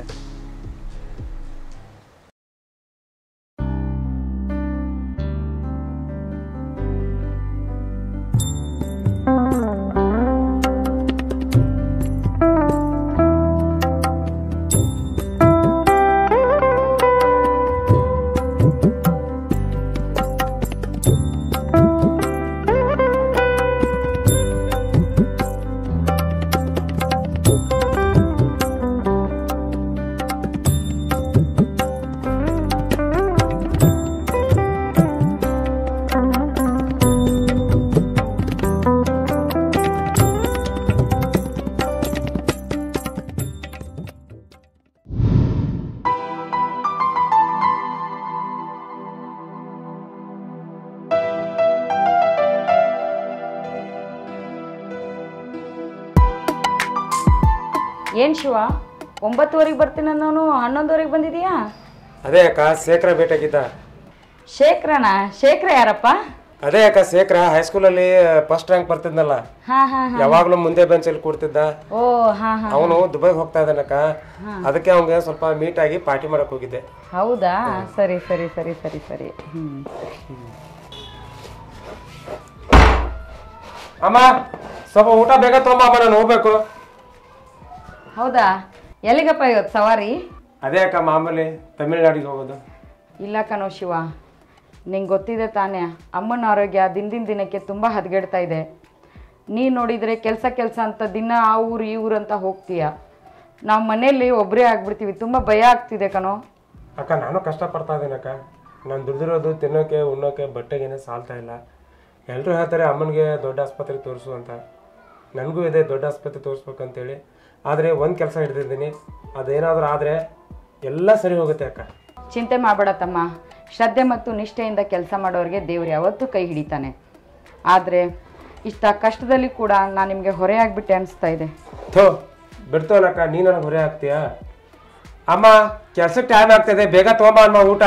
Speaker 2: ಏನ್ ಶಿವ ಒಂಬತ್ತುವರೆಗೆ ಬರ್ತೀನಿ ಅನ್ನೋನು ಹನ್ನೊಂದುವರೆಗೆ ಬಂದಿದೀಯಾ
Speaker 10: ಅದೇ ಅಕ್ಕ ಶೇಖರ ಭೇಟಿಯಾಗಿದ್ದ
Speaker 2: ಶೇಖರನ ಶೇಖರ ಯಾರಪ್ಪ
Speaker 10: ಅದೇ ಅಕ್ಕ ಶೇಖರ ಹೈಸ್ಕೂಲಲ್ಲಿ ಫಸ್ಟ್ ರ್ಯಾಂಕ್ ಬರ್ತಿದ್ನಲ್ಲ
Speaker 2: ಹಾ ಹಾ ಹಾ
Speaker 10: ಯಾವಾಗ್ಲೂ ಮುಂದೆ ಬೆಂಚಲ್ಲಿ ಕೂಡ್ತಿದ್ದ
Speaker 2: ಓ ಹಾ ಹಾ
Speaker 10: ಅವನು ದುಬೈಗೆ ಹೋಗ್ತಾ ಇದ್ದಾನಕ್ಕ
Speaker 2: ಹಾ.
Speaker 10: ಅದಕ್ಕೆ ಅವ್ನಿಗೆ ಸ್ವಲ್ಪ ಮೀಟ್ ಆಗಿ ಪಾರ್ಟಿ ಮಾಡಕ್ ಹೋಗಿದ್ದೆ
Speaker 2: ಹೌದಾ ಸರಿ ಸರಿ ಸರಿ ಸರಿ ಸರಿ ಹ್ಮ್
Speaker 10: ಅಮ್ಮ ಸ್ವಲ್ಪ ಊಟ ಬೇಗ ತೊಗೊಂಬ ಅಮ್ಮ ನಾನು ಹೋಗ್ಬೇಕು
Speaker 2: ಹೌದಾ ಎಲ್ಲಿಗಪ್ಪ ಇವತ್ತು ಸವಾರಿ
Speaker 10: ಅದೇ ಅಕ್ಕ ಮಾಮೂಲಿ ತಮಿಳ್ನಾಡಿಗೆ ಹೋಗೋದು
Speaker 2: ಇಲ್ಲ ಕಣೋ ಶಿವ ನಿಂಗೆ ಗೊತ್ತಿದೆ ತಾನೇ ಅಮ್ಮನ ಆರೋಗ್ಯ ದಿನದಿಂದ ದಿನಕ್ಕೆ ತುಂಬ ಹದಗೆಡ್ತಾ ಇದೆ ನೀ ನೋಡಿದರೆ ಕೆಲಸ ಕೆಲಸ ಅಂತ ದಿನ ಆ ಊರು ಈ ಊರು ಅಂತ ಹೋಗ್ತೀಯ ನಾವು ಮನೆಯಲ್ಲಿ ಒಬ್ಬರೇ ಆಗ್ಬಿಡ್ತೀವಿ ತುಂಬ ಭಯ ಆಗ್ತಿದೆ ಕಣೋ
Speaker 10: ಅಕ್ಕ ನಾನು ಕಷ್ಟಪಡ್ತಾ ಇದ್ದೀನಿ ಅಕ್ಕ ನಾನು ದುಡ್ದಿರೋದು ತಿನ್ನೋಕೆ ಉಣ್ಣೋಕೆ ಬಟ್ಟೆಗೇನೆ ಸಾಲ್ತಾ ಇಲ್ಲ ಎಲ್ಲರೂ ಹೇಳ್ತಾರೆ ಅಮ್ಮನಿಗೆ ದೊಡ್ಡ ಆಸ್ಪತ್ರೆಗೆ ತೋರಿಸು ಅಂತ ನನಗೂ ಇದೆ ದೊಡ್ಡ ಆಸ್ಪತ್ರೆ ತೋರಿಸ್ಬೇಕಂತೇಳಿ ಆದರೆ ಒಂದು ಕೆಲಸ ಹಿಡ್ದಿದ್ದೀನಿ ಅದೇನಾದರೂ ಆದರೆ ಎಲ್ಲ ಸರಿ ಹೋಗುತ್ತೆ ಅಕ್ಕ
Speaker 2: ಚಿಂತೆ ಮಾಡಬೇಡ ತಮ್ಮ ಶ್ರದ್ಧೆ ಮತ್ತು ನಿಷ್ಠೆಯಿಂದ ಕೆಲಸ ಮಾಡೋರಿಗೆ ದೇವ್ರು ಯಾವತ್ತೂ ಕೈ ಹಿಡಿತಾನೆ ಆದರೆ ಇಷ್ಟ ಕಷ್ಟದಲ್ಲಿ ಕೂಡ ನಾನು ನಿಮಗೆ ಹೊರೆ ಆಗಿಬಿಟ್ಟೆ ಅನಿಸ್ತಾ ಇದೆ
Speaker 10: ಥೋ ಬಿಡ್ತೋಲಕ್ಕ ನೀ ನನಗೆ ಹೊರೆ ಆಗ್ತೀಯಾ ಅಮ್ಮ ಕೆಲ್ಸಕ್ಕೆ ಟೈಮ್ ಆಗ್ತಿದೆ ಬೇಗ ತೊಗೊಂಬ ಅಮ್ಮ ಊಟ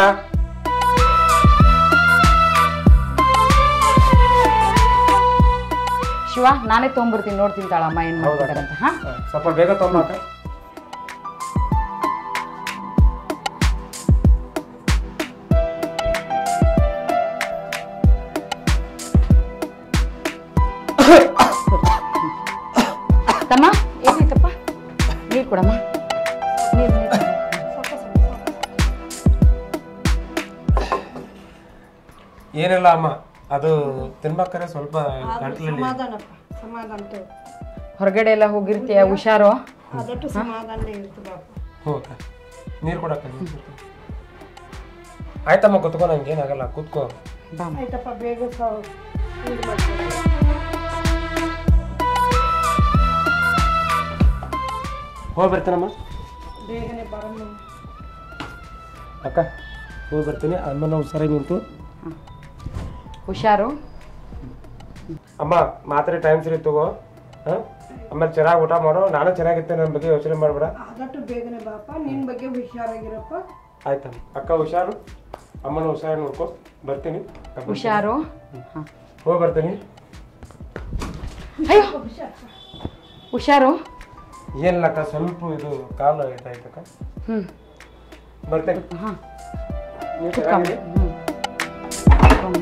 Speaker 2: ಶಿವ ನಾನೇ ತೊಗೊಂಬರ್ತೀನಿ ನೋಡ್ತೀನಿ ತಾಳಮ್ಮ ಏನು ಮಾಡ್ತಿದ್ದಾರೆ ಅಂತ ಹಾಂ
Speaker 10: ಸ್ವಲ್ಪ ಬೇಗ ತೊಗೊಂಬ ಅಕ್ಕ
Speaker 2: ತಮ್ಮ ಏನಾಯ್ತಪ್ಪ ನೀರು ಕೊಡಮ್ಮ ನೀರು ನೀರು
Speaker 10: ಏನಿಲ್ಲ ಅಮ್ಮ ಅದು ತಿನ್ಬೇಕಾದ್ರೆ ಸ್ವಲ್ಪ ಗಂಟ್ಲಲ್ಲಿ
Speaker 22: ಸಮಾಧಾನಪ್ಪ ಸಮಾಧಾನ ತಗೋ
Speaker 2: ಹೊರಗಡೆ ಎಲ್ಲ ಹೋಗಿರ್ತೀಯ ಹುಷಾರು
Speaker 22: ಅದಟ್ಟು ಸಮಾಧಾನ ಇರ್ತದಪ್ಪ
Speaker 10: ಹ್ಞೂ ಅಕ್ಕ ನೀರು ಕೊಡಕ್ಕ ಆಯ್ತಮ್ಮ ಕೂತ್ಕೋ ನಂಗೆ ಏನಾಗಲ್ಲ ಕೂತ್ಕೋ
Speaker 22: ಆಯ್ತಪ್ಪ ಬೇಗ ಸಾವು ಇದು ಮಾಡ್ತಾರೆ
Speaker 10: ಹೋಗಿ ಬರ್ತೀನಮ್ಮ
Speaker 22: ಬೇಗನೆ ಬರಮ್ಮ
Speaker 10: ಅಕ್ಕ ಹೋಗಿ ಬರ್ತೀನಿ ಅಮ್ಮನ ಹುಷಾರಾಗಿ ನಿಂತು
Speaker 2: ಹುಷಾರು
Speaker 10: ಅಮ್ಮ ಮಾತ್ರೆ ಟೈಮ್ ಸರಿ ತಗೋ ಹಾಂ ಆಮೇಲೆ ಚೆನ್ನಾಗಿ ಊಟ ಮಾಡು ನಾನು ಚೆನ್ನಾಗಿರ್ತೇನೆ ನನ್ನ ಬಗ್ಗೆ ಯೋಚನೆ ಮಾಡಬೇಡ
Speaker 22: ಆದಷ್ಟು ಬೇಗನೆ ಬಾಪ ನಿನ್ ಬಗ್ಗೆ ಹುಷಾರಾಗಿರಪ್ಪ
Speaker 10: ಆಯ್ತಮ್ಮ ಅಕ್ಕ ಹುಷಾರು ಅಮ್ಮನ ಹುಷಾರಾಗಿ ನೋಡ್ಕೊ ಬರ್ತೀನಿ
Speaker 2: ಹುಷಾರು
Speaker 10: ಹೋಗಿ ಬರ್ತೀನಿ
Speaker 2: ಅಯ್ಯೋ ಹುಷಾರು
Speaker 10: ಏನಿಲ್ಲ ಅಕ್ಕ ಸ್ವಲ್ಪ ಇದು ಕಾಲು ಇದಾಯ್ತಕ್ಕ
Speaker 2: ಹ್ಞೂ
Speaker 10: ಬರ್ತೇನೆ
Speaker 2: ಹಾಂ
Speaker 10: ನೀವು
Speaker 2: ಕುತ್ಕೊಂಬ
Speaker 10: ಚೆನ್ನಾಗಿರಿ?
Speaker 2: ಹ್ಞೂ ಕುತ್ಕೊಂಬ.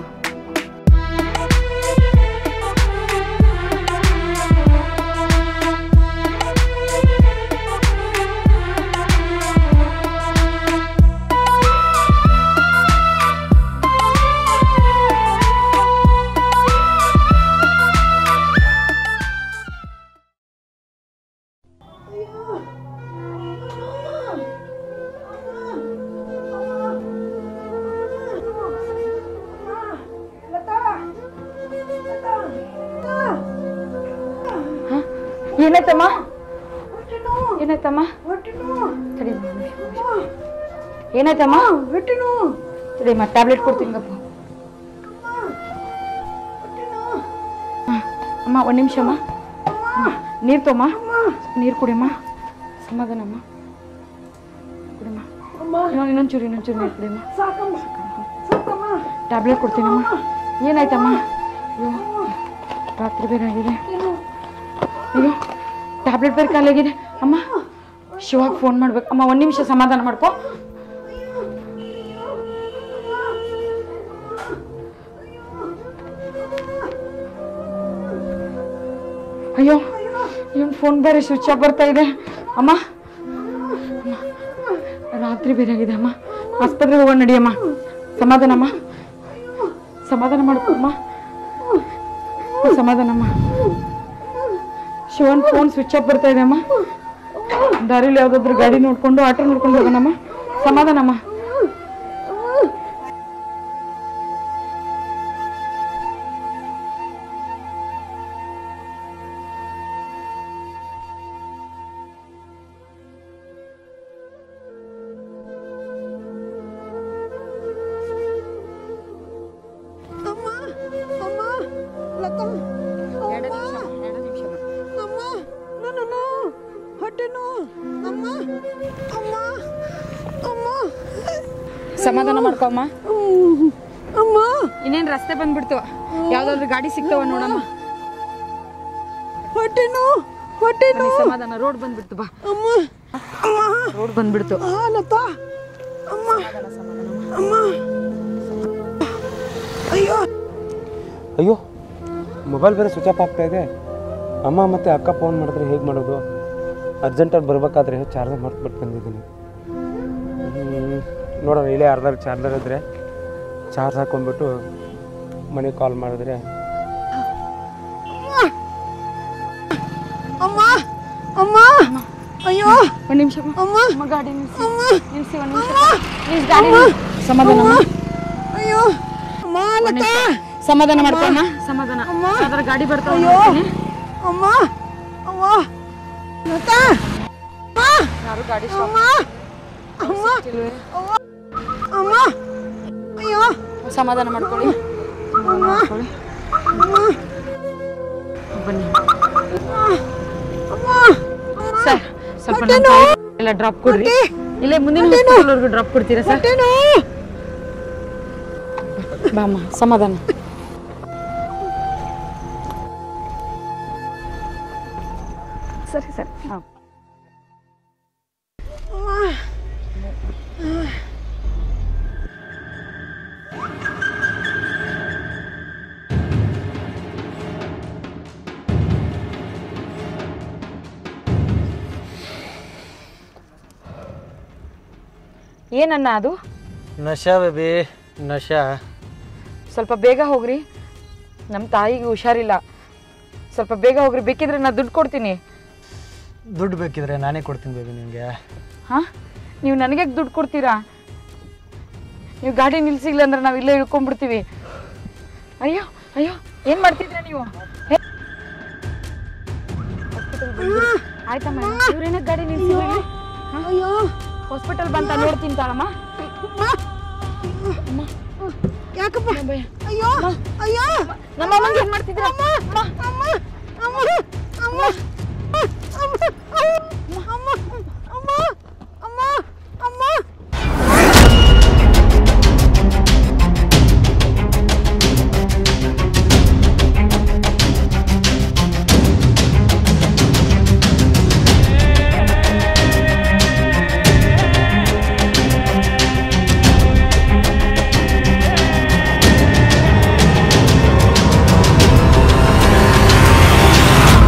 Speaker 2: ಏನಾಯ್ತಮ್ಮ ಏನಾಯ್ತಮ್ಮ ತಡಿ. ಏನಾಯ್ತಮ್ಮ ಇದೇಮ್ಮ ಟ್ಯಾಬ್ಲೆಟ್ ಕೊಡ್ತೀನಿ ಗಪ್ಪ ಹಾ, ಅಮ್ಮ ಒಂದು ನಿಮಿಷ ಅಮ್ಮ ನೀರು ತೊಮ್ಮ ನೀರು ಕುಡಿಯಮ್ಮ ಸಮಾಧಾನಮ್ಮ ಕುಡಿಯಮ್ಮ ಇನ್ನೊಂದು ಇನ್ನೊಂಚೂರು ಇನ್ನೊಂಚೂರು ನೀರು ಕುಡಿಯಮ್ಮ ಟ್ಯಾಬ್ಲೆಟ್ ಕೊಡ್ತೀನಮ್ಮ ಏನಾಯ್ತಮ್ಮ ಅಯ್ಯೋ ರಾತ್ರಿ ಬೇರೆ ಆಗಿದೆ ಅಯ್ಯೋ ಟ್ಯಾಬ್ಲೆಟ್ ಬೇರೆ ಖಾಲಿಯಾಗಿದೆ ಅಮ್ಮ ಶಿವಾಗ ಫೋನ್ ಮಾಡ್ಬೇಕು ಅಮ್ಮ ಒಂದು ನಿಮಿಷ ಸಮಾಧಾನ ಮಾಡ್ಕೊ ಅಯ್ಯೋ ಇವನ್ ಫೋನ್ ಬೇರೆ ಸ್ವಿಚ್ ಆಫ್ ಬರ್ತಾ ಇದೆ ಅಮ್ಮ ಅಮ್ಮ, ರಾತ್ರಿ ಬೇರೆ ಆಗಿದೆ ಅಮ್ಮ ಆಸ್ಪತ್ರೆಗೆ ಹೋಗೋಣ ನಡಿಯಮ್ಮ ಸಮಾಧಾನಮ್ಮ ಸಮಾಧಾನ ಮಾಡ್ಕೊಮ್ಮ ಸಮಾಧಾನಮ್ಮ ಶಿವನ್ ಫೋನ್ ಸ್ವಿಚ್ ಆಫ್ ಬರ್ತಾ ಇದೆ ಅಮ್ಮ ದಾರಿಲಿ ಯಾವ್ದಾದ್ರು ಗಾಡಿ ನೋಡ್ಕೊಂಡು ಆಟೋ ನೋಡ್ಕೊಂಡು ಹೋಗೋಣಮ್ಮ ಸಮಾಧಾನಮ್ಮ
Speaker 4: ಅಮ್ಮ ಅಮ್ಮ ಲತಾ ಅಮ್ಮ ನನ್ನ ಹೊಟ್ಟೆ ನೋವು ಅಮ್ಮ ಅಮ್ಮ ಅಮ್ಮ
Speaker 2: ಸಮಾಧಾನ ಮಾಡ್ಕೊ ಅಮ್ಮ
Speaker 4: ಅಮ್ಮ
Speaker 2: ಇನ್ನೇನ್ ರಸ್ತೆ ಬಂದ್ಬಿಡ್ತು ಯಾವ್ದಾದ್ರು ಗಾಡಿ ಸಿಗ್ತಾವ ನೋಡಮ್ಮ
Speaker 4: ಹೊಟ್ಟೆ ನೋವು ಹೊಟ್ಟೆ
Speaker 2: ಬನ್ನಿ, ಸಮಾಧಾನ ರೋಡ್ ಬಂದ್ಬಿಡ್ತು ಬಾ
Speaker 4: ಅಮ್ಮ ಅಮ್ಮ
Speaker 2: ರೋಡ್ ಬಂದ್ಬಿಡ್ತು
Speaker 4: ಆ ಲತಾ ಅಮ್ಮ ಅಮ್ಮ ಅಯ್ಯೋ
Speaker 10: ಅಯ್ಯೋ ಮೊಬೈಲ್ ಬೇರೆ ಸ್ವಿಚ್ ಆಫ್ ಆಗ್ತಾ ಇದೆ ಅಮ್ಮ ಮತ್ತು ಅಕ್ಕ ಫೋನ್ ಮಾಡಿದ್ರೆ ಹೇಗೆ ಮಾಡೋದು ಅರ್ಜೆಂಟಾಗಿ ಬರ್ಬೇಕಾದ್ರೆ ಚಾರ್ಜರ್ ಮಾಡ್ಬಿಟ್ಟು ಬಂದಿದ್ದೀನಿ ಹ್ಮ್, ನೋಡೋಣ ಇಲ್ಲೇ ಅರ್ಧ ಚಾರ್ಜರ್ ಇದ್ದರೆ ಚಾರ್ಜ್ ಹಾಕೊಂಡ್ಬಿಟ್ಟು ಮನೆಗೆ ಕಾಲ್ ಮಾಡಿದ್ರೆ
Speaker 4: ಅಮ್ಮ ಅಮ್ಮ ಅಯ್ಯೋ
Speaker 2: ಒಂದ್ ನಿಮಿಷ
Speaker 4: ಅಮ್ಮ
Speaker 2: ಅಮ್ಮ ಗಾಡಿ ನಿಲ್ಸಿ
Speaker 4: ಅಮ್ಮ
Speaker 2: ನಿಲ್ಸಿ ಒಂದ್ ನಿಮಿಷ ನಿಲ್ಸಿ ಗಾಡಿ ನಿಲ್ಸಿ. ಸಮಾಧಾನ ಅಮ್ಮ.
Speaker 4: ಅಯ್ಯೋ ಅಮ್ಮ
Speaker 2: ಒಂದ್
Speaker 4: ಲತಾ
Speaker 2: ನಿಮಿಷ. ಸಮಾಧಾನ ಮಾಡ್ಕೊ ಅಮ್ಮ ಸಮಾಧಾನ ಯಾವ್ದಾರ ಗಾಡಿ ಬರ್ತಾವ
Speaker 4: ಅಯ್ಯೋ ಅಮ್ಮ ಅಮ್ಮ ಲತಾ ಅಮ್ಮ
Speaker 2: ಯಾರು ಗಾಡಿ
Speaker 4: ಅಮ್ಮ ಅಮ್ಮ ಅವ್ವ. ಅಮ್ಮ ಅಯ್ಯೋ
Speaker 2: ಸಮಾಧಾನ ಮಾಡ್ಕೊಳ್ಳಿ ಸಮಾಧಾನ ಮಾಡ್ಕೊಳ್ಳಿ ಬನ್ನಿ ಸರ್ ಸ್ವಲ್ಪ ನನ್ನ ಎಲ್ಲ ಡ್ರಾಪ್ ಕೊಡ್ರಿ ಇಲ್ಲೇ ಮುಂದಿನ ಹಾಸ್ಪಿಟಲ್ವರೆಗೂ ಡ್ರಾಪ್ ಕೊಡ್ತೀರಾ ಸರ್ ಬಾ ಅಮ್ಮ ಸಮಾಧಾನ ಸರಿ ಸರಿ ಹಾಂ ಏನನ್ನ ಅದು
Speaker 17: ನಶಾ ಬೇಬಿ ನಶಾ
Speaker 2: ಸ್ವಲ್ಪ ಬೇಗ ಹೋಗ್ರಿ ನಮ್ಮ ತಾಯಿಗೆ ಹುಷಾರಿಲ್ಲ ಸ್ವಲ್ಪ ಬೇಗ ಹೋಗ್ರಿ ಬೇಕಿದ್ರೆ ನಾ ದುಡ್ಡು ಕೊಡ್ತೀನಿ
Speaker 17: ದುಡ್ಡು ಬೇಕಿದ್ರೆ ನಾನೇ ಕೊಡ್ತೀನಿ ಬೇಬಿ ನಿಮಗೆ
Speaker 2: ಹಾ ನೀವು ನನಗೆ ದುಡ್ಡು ಕೊಡ್ತೀರಾ ನೀವು ಗಾಡಿ ನಿಲ್ಸಿಲ್ಲ ಅಂದ್ರೆ ನಾವು ಇಲ್ಲೇ ಇಳ್ಕೊಂಡ್ಬಿಡ್ತೀವಿ ಅಯ್ಯೋ ಅಯ್ಯೋ ಏನ್ ಮಾಡ್ತಿದ್ರ ನೀವು ಹೇ. Hospital ಬಂದ್ಬಿಡಿ. ಆಯ್ತಮ್ಮ ಇವ್ರೇನ ಗಾಡಿ ನಿಲ್ಸಿಲ್ಲ
Speaker 4: ಅಯ್ಯೋ
Speaker 2: ಹಾಸ್ಪಿಟಲ್ ಬಂತ ನೋಡ್ತೀನಿ ತಾಳಮ್ಮ
Speaker 4: ಯಾಕಪ್ಪ ಅಯ್ಯೋ ಅಯ್ಯೋ
Speaker 2: ನಮ್ಮ ಅಮ್ಮಂಗೆ ಏನ್ ಮಾಡ್ತಿದ್ರ
Speaker 4: ಅಮ್ಮ ಅಮ್ಮ ಅಮ್ಮ ಅಮ್ಮ ಅಮ್ಮ ಅಮ್ಮ ಅಮ್ಮ ಅಮ್ಮ ಅಮ್ಮ
Speaker 13: Thank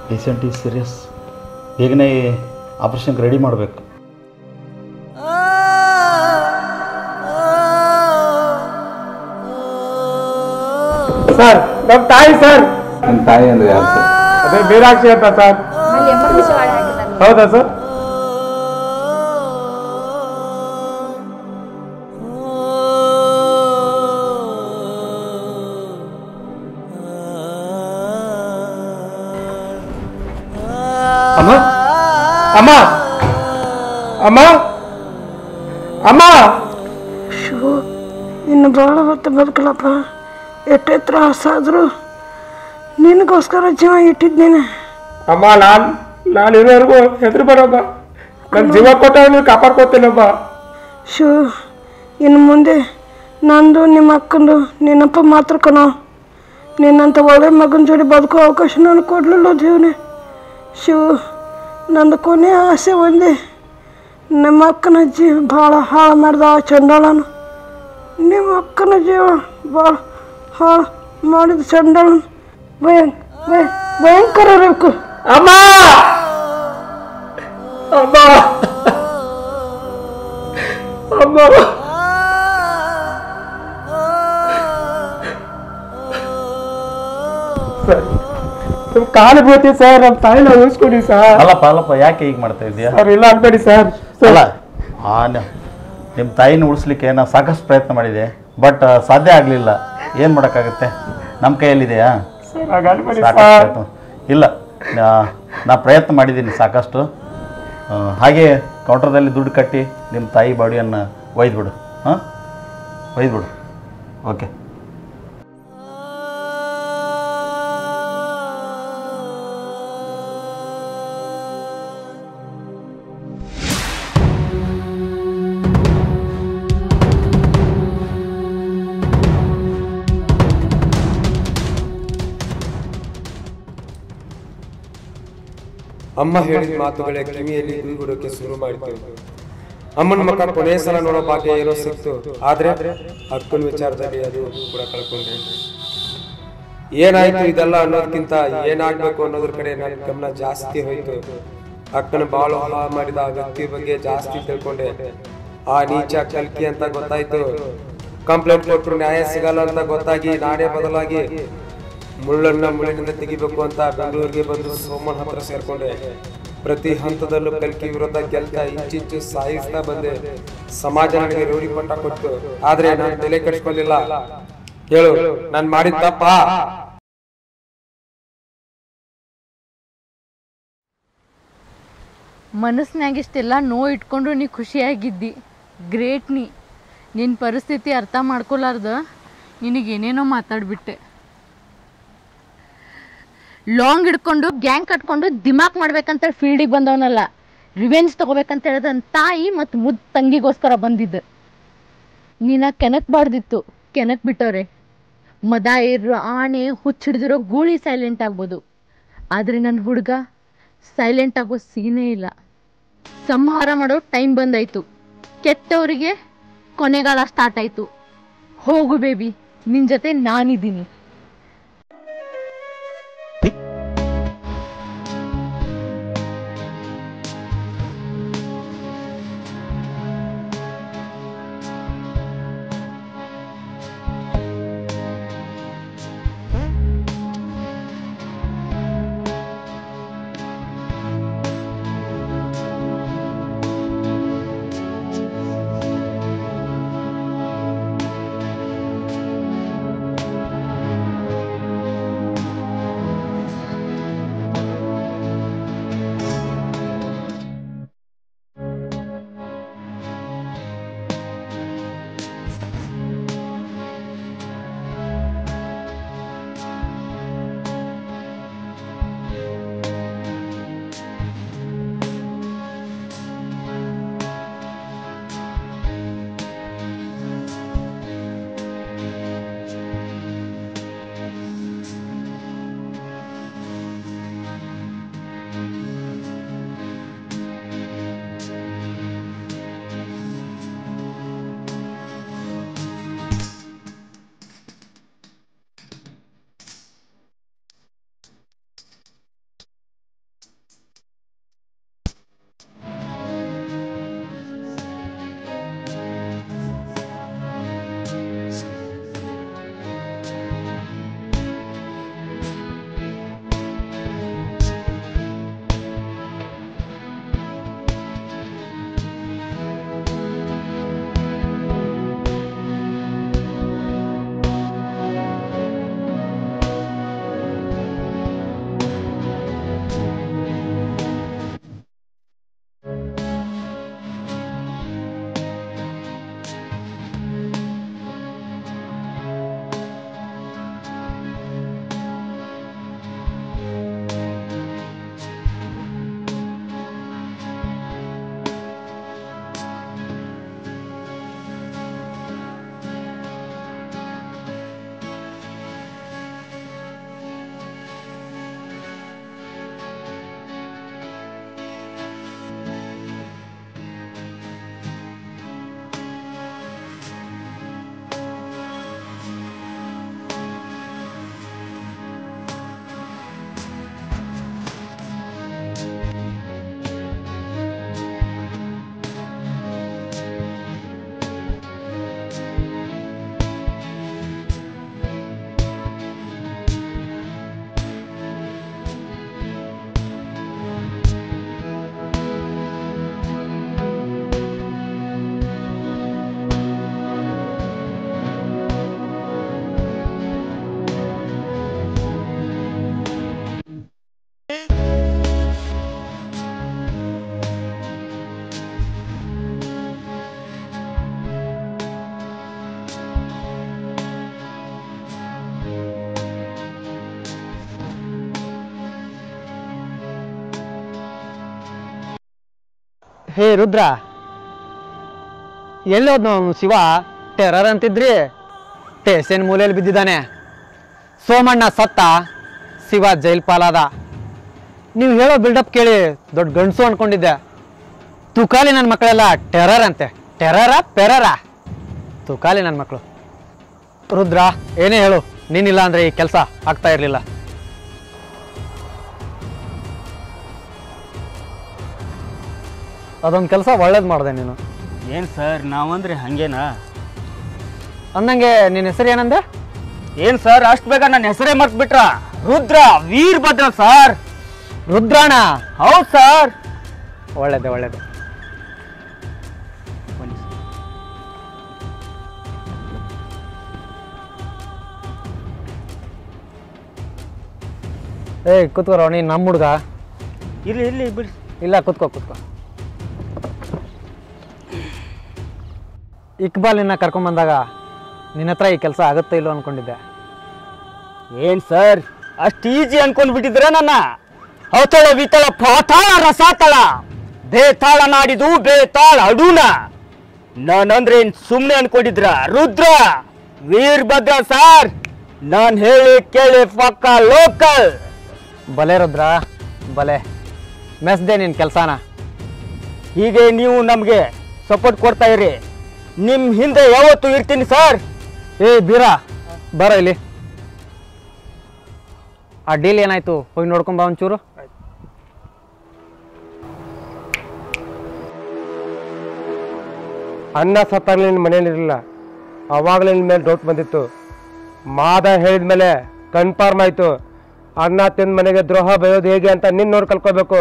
Speaker 12: ಪೇಷಂಟ್ ಈಸ್ ಸೀರಿಯಸ್ ಬೇಗನೆ ಆಪ್ರೇಷನ್ಗೆ ರೆಡಿ ಮಾಡಬೇಕು
Speaker 10: ಸರ್ ನಮ್ಮ ತಾಯಿ ಸರ್
Speaker 12: ನಿಮ್ಮ ತಾಯಿ ಅಂದರೆ ಯಾರು ಸರ್
Speaker 10: ಅದೇ ಮೀನಾಕ್ಷಿ ಅಂತ ಸರ್ ಹೌದಾ ಸರ್ ಅಮ್ಮ ಅಮ್ಮ ಅಮ್ಮ ಅಮ್ಮ
Speaker 22: ಶಿವು ಇನ್ನು ಭಾಳ ಹೊತ್ತು ಬದುಕಲಪ್ಪ ಎಷ್ಟೇ ತ್ರಾಸಾದರೂ ನಿನಗೋಸ್ಕರ ಜೀವ ಇಟ್ಟಿದ್ದೇನೆ
Speaker 10: ಅಮ್ಮ ನಾನು ನಾನು ಇರೋವರೆಗೂ ಹೆದ್ರು ಬರೋಮ್ಮ ನನ್ನ ಜೀವ ಕೊಟ್ಟವನು ಕಾಪಾಡ್ಕೋತೀನಮ್ಮ
Speaker 22: ಶಿವು ಇನ್ನು ಮುಂದೆ ನಂದು ನಿಮ್ಮ ಅಕ್ಕಂದು ನಿನ್ನಪ್ಪ ಮಾತ್ರ ಕಣೋ ನಿನ್ನಂಥ ಒಳ್ಳೆ ಮಗನ ಜೋಡಿ ಬದುಕೋ ಅವಕಾಶ ನಾನು ಕೊಡಲಿಲ್ಲ ದೇವನೇ ಶಿವು ನಂದು ಕೊನೆ ಆಸೆ ಒಂದೇ ನಿಮ್ಮ ಅಕ್ಕನ ಜೀವ ಭಾಳ ಹಾಳು ಮಾಡ್ದ ಆ ಚಂಡಾಳನು ನಿಮ್ಮ ಅಕ್ಕನ ಜೀವ ಭಾಳ ಹಾಳು ಮಾಡಿದ ಚಂಡಾಳನು ಭಯಂ ಭಯ ಭಯಂಕರ ಇರಬೇಕು
Speaker 10: ಅಮ್ಮ ಅಮ್ಮ ಅಮ್ಮ ಸರ್ ನಿಮ್ಮ ಕಾಲು ಬೀಳ್ತೀವಿ ಸರ್ ನಮ್ಮ ತಾಯಿನ ಉಳಿಸ್ಕೊಡಿ ಸರ್
Speaker 12: ಅಲ್ಲಪ್ಪ ಅಲ್ಲಪ್ಪ ಯಾಕೆ ಹೀಗೆ ಮಾಡ್ತಾ ಇದೆಯಾ
Speaker 10: ಸರ್ ಇಲ್ಲ ಅನ್ಬೇಡಿ ಸರ್
Speaker 12: ಅಲ್ಲ ಆ ನಿಮ್ಮ ತಾಯಿನ ಉಳಿಸ್ಲಿಕ್ಕೆ ನಾವು ಸಾಕಷ್ಟು ಪ್ರಯತ್ನ ಮಾಡಿದೆ ಬಟ್ ಸಾಧ್ಯ ಆಗಲಿಲ್ಲ ಏನು ಮಾಡೋಕ್ಕಾಗುತ್ತೆ ನಮ್ಮ ಕೈಯಲ್ಲಿದೆಯಾ
Speaker 10: ಸರ್ ಹಾಗನ್ಬೇಡಿ
Speaker 12: ಸಾಕಷ್ಟು
Speaker 10: ಸರ್
Speaker 12: ಪ್ರಯತ್ನ ಇಲ್ಲ ನಾ- ನಾ ಪ್ರಯತ್ನ ಮಾಡಿದ್ದೀನಿ ಸಾಕಷ್ಟು ಆ, ಹಾಗೆ ಕೌಂಟರ್ದಲ್ಲಿ ದುಡ್ಡು ಕಟ್ಟಿ ನಿಮ್ಮ ತಾಯಿ ಬಾಡಿಯನ್ನು ಒಯ್ದುಬಿಡು ಹಾಂ ಒಯ್ದುಬಿಡು ಓಕೆ
Speaker 6: ಅಮ್ಮ ಹೇಳಿದ ಮಾತುಗಳೇ ಕಿವಿಯಲ್ಲಿ ಗುಡುಗುಡೋಕೆ ಶುರು ಮಾಡಿತು ಅಮ್ಮನ ಮಕ್ಕ ಕೊನೆಯ ಸಲ ನೋಡೋ ಭಾಗ್ಯ ಏನೋ ಸಿಕ್ತು ಆದ್ರೆ ಅಕ್ಕನ ವಿಚಾರದಲ್ಲಿ ಅದು ಕೂಡ ಕಳ್ಕೊಂಡೆ ಏನಾಯ್ತು ಇದೆಲ್ಲ ಅನ್ನೋದಕ್ಕಿಂತ ಏನಾಗ್ಬೇಕು ಅನ್ನೋದ್ರ ಕಡೆ ನನ್ನ ಗಮನ ಜಾಸ್ತಿ ಹೋಯ್ತು ಅಕ್ಕನ ಬಾಳು ಹಾಳು ಮಾಡಿದ ಆ ವ್ಯಕ್ತಿ ಬಗ್ಗೆ ಜಾಸ್ತಿ ತಿಳ್ಕೊಂಡೆ ಆ ನೀಚ ಕಲ್ಕಿ ಅಂತ ಗೊತ್ತಾಯ್ತು ಕಂಪ್ಲೇಂಟ್ ಕೊಟ್ಟರು ನ್ಯಾಯ ಸಿಗಲ್ಲ ಅಂತ ಗೊತ್ತಾಗಿ ನಾನೇ ಬದಲಾಗಿ ಮುಳ್ಳನ್ನ ಮುಳ್ಳಿನಿಂದ ತೆಗಿಬೇಕು ಅಂತ ಬೆಂಗಳೂರಿಗೆ ಬಂದು ಸೋಮನ್ ಹತ್ರ ಸೇರ್ಕೊಂಡೆ ಪ್ರತಿ ಹಂತದಲ್ಲೂ ಕಲ್ಕಿ ವಿರುದ್ಧ ಗೆಲ್ತಾ ಇಂಚಿಂಚು ಸಾಯಿಸ್ತಾ ಬಂದೆ ಸಮಾಜ ನನಗೆ ರೂಢಿ ಪಟ್ಟ ಕೊಟ್ಟು ಆದ್ರೆ ನಾನು ತಲೆ ಕೆಡಿಸ್ಕೊಳ್ಳಿಲ್ಲ ಹೇಳು ನಾನು ಮಾಡಿದ ತಪ್ಪಾ
Speaker 11: ಮನಸ್ಸಿನಾಗ ಇಷ್ಟೆಲ್ಲ ನೋವು ಇಟ್ಕೊಂಡು ನೀ ಖುಷಿಯಾಗಿದ್ದಿ ಗ್ರೇಟ್ ನೀ ನಿನ್ನ ಪರಿಸ್ಥಿತಿ ಅರ್ಥ ಮಾಡ್ಕೊಲಾರ್ದ ನಿನಗೆ ಏನೇನೋ ಮಾತಾಡ್ಬಿಟ್ಟೆ ಲಾಂಗ್ ಹಿಡ್ಕೊಂಡು ಗ್ಯಾಂಗ್ ಕಟ್ಕೊಂಡು ದಿಮಾಕ್ ಮಾಡ್ಬೇಕಂತೇಳಿ ಫೀಲ್ಡಿಗೆ ಬಂದವನಲ್ಲ ರಿವೆಂಜ್ ತಗೋಬೇಕಂತ ಹೇಳಿದ ನನ್ನ ತಾಯಿ ಮತ್ತು ಮುದ್ದು ತಂಗಿಗೋಸ್ಕರ ಬಂದಿದ್ದ ನೀನ ಕೆನಕ್ಬಾರ್ದಿತ್ತು ಕೆನಕ್ ಬಿಟ್ಟವ್ರೆ ಮದ ಏರು ಆಣೆ ಹುಚ್ಚು ಹಿಡ್ದಿರೋ ಗೂಳಿ ಸೈಲೆಂಟ್ ಆಗ್ಬೋದು ಆದರೆ ನನ್ನ ಹುಡುಗ ಸೈಲೆಂಟ್ ಆಗೋ ಸೀನೇ ಇಲ್ಲ ಸಂಹಾರ ಮಾಡೋ ಟೈಮ್ ಬಂದಾಯ್ತು ಕೆಟ್ಟವರಿಗೆ ಕೊನೆಗಾಲ ಸ್ಟಾರ್ಟ್ ಆಯ್ತು ಹೋಗು ಬೇಬಿ ನಿನ್ ಜೊತೆ ನಾನಿದ್ದೀನಿ
Speaker 9: ಹೇ ರುದ್ರ ಎಲ್ಲೋದ್ನು ಅವ್ನು ಶಿವ ಟೆರರ್ ಅಂತಿದ್ರಿ ಟೇಷನ್ ಮೂಲೆಯಲ್ಲಿ ಬಿದ್ದಿದ್ದಾನೆ ಸೋಮಣ್ಣ ಸತ್ತ ಶಿವ ಜೈಲ್ ಪಾಲಾದ ನೀವು ಹೇಳೋ ಬಿಲ್ಡಪ್ ಕೇಳಿ ದೊಡ್ಡ ಗಂಡಸು ಅನ್ಕೊಂಡಿದ್ದೆ ತುಕಾಲಿ ನನ್ನ ಮಕ್ಕಳೆಲ್ಲ ಟೆರರ್ ಅಂತೆ ಟೆರರ ಪೆರರ ತುಕಾಲಿ ನನ್ನ ಮಕ್ಕಳು ರುದ್ರ ಏನೇ ಹೇಳು ನೀನಿಲ್ಲ ಅಂದ್ರೆ ಈ ಕೆಲಸ ಆಗ್ತಾ ಇರಲಿಲ್ಲ ಅದೊಂದು ಕೆಲಸ ಒಳ್ಳೇದು ಮಾಡಿದೆ ನೀನು
Speaker 3: ಏನು ಸರ್ ನಾವಂದ್ರೆ ಹಂಗೇನಾ
Speaker 9: ಅಂದಂಗೆ ನಿನ್ನ ಹೆಸರು ಏನಂದೆ
Speaker 3: ಏನ್ ಸರ್ ಅಷ್ಟು ಬೇಗ ನನ್ನ ಹೆಸರೇ ಮರ್ತ್ ಬಿಟ್ರ ರುದ್ರ ವೀರಭದ್ರ ಸರ್
Speaker 9: ರುದ್ರಾಣ
Speaker 3: ಹೌದು ಸರ್
Speaker 9: ಒಳ್ಳೇದೆ ಒಳ್ಳೇದು ಏಯ್ ಕೂತ್ಕೋರೋ ನೀನು ನಮ್ಮ ಹುಡ್ಗ
Speaker 3: ಇಲ್ಲಿ ಇಲ್ಲಿ ಬಿಡಿ
Speaker 9: ಇಲ್ಲ ಕೂತ್ಕೋ ಕೂತ್ಕೋ ಇಕ್ಬಾಲ್ ನಿನ್ನ ಕರ್ಕೊಂಬಂದಾಗ ನಿನ್ನ ಹತ್ರ ಈ ಕೆಲಸ ಆಗುತ್ತೋ ಇಲ್ಲೋ ಅನ್ಕೊಂಡಿದ್ದೆ
Speaker 3: ಏನ್ ಸರ್ ಅಷ್ಟು ಈಜಿ ಅನ್ಕೊಂಡ್ ಬಿಟ್ಟಿದ್ರ ನನ್ನ ಅವತಳ ವಿತಳ ಪಾತಾಳ ರಸಾತಳ ಬೇತಾಳ ನಾಡಿದು ಬೇತಾಳ ಅಡೂನ ನಾನಂದ್ರೆ ಏನ್ ಸುಮ್ನೆ ಅನ್ಕೊಂಡಿದ್ರ ರುದ್ರ ವೀರಭದ್ರ ಸಾರ್ ನಾನ್ ಹೇಳಿ ಕೇಳಿ ಪಕ್ಕ ಲೋಕಲ್
Speaker 9: ಬಲೆ ರುದ್ರ ಬಲೆ ಮೆಸ್ದೆ ನಿನ್ನ ಕೆಲಸನ
Speaker 3: ಹೀಗೆ ನೀವು ನಮ್ಗೆ ಸಪೋರ್ಟ್ ಕೊಡ್ತಾ ಇರಿ ನಿಮ್ ಹಿಂದೆ ಯಾವತ್ತು ಇರ್ತೀನಿ ಸರ್
Speaker 9: ಏ ಬೀರಾ ಬರೋ ಇಲ್ಲಿ ಆ ಡೀಲ್ ಏನಾಯ್ತು ಹೋಗಿ ನೋಡ್ಕೊಂಬ ಒಂಚೂರು
Speaker 10: ಅನ್ನ ಸತ್ತಾಗಲೇ ನಿನ್ನ ಮನೇಲಿರಲಿಲ್ಲ ಅವಾಗಲೇ ನಿನ್ನ ಮೇಲೆ ಡೌಟ್ ಬಂದಿತ್ತು ಮಾದ ಹೇಳಿದ ಮೇಲೆ ಕನ್ಫರ್ಮ್ ಆಯಿತು ಅನ್ನ ತಿಂದ ಮನೆಗೆ ದ್ರೋಹ ಬಯೋದು ಹೇಗೆ ಅಂತ ನಿನ್ನ ನೋಡಿ ಕಲ್ಕೋಬೇಕು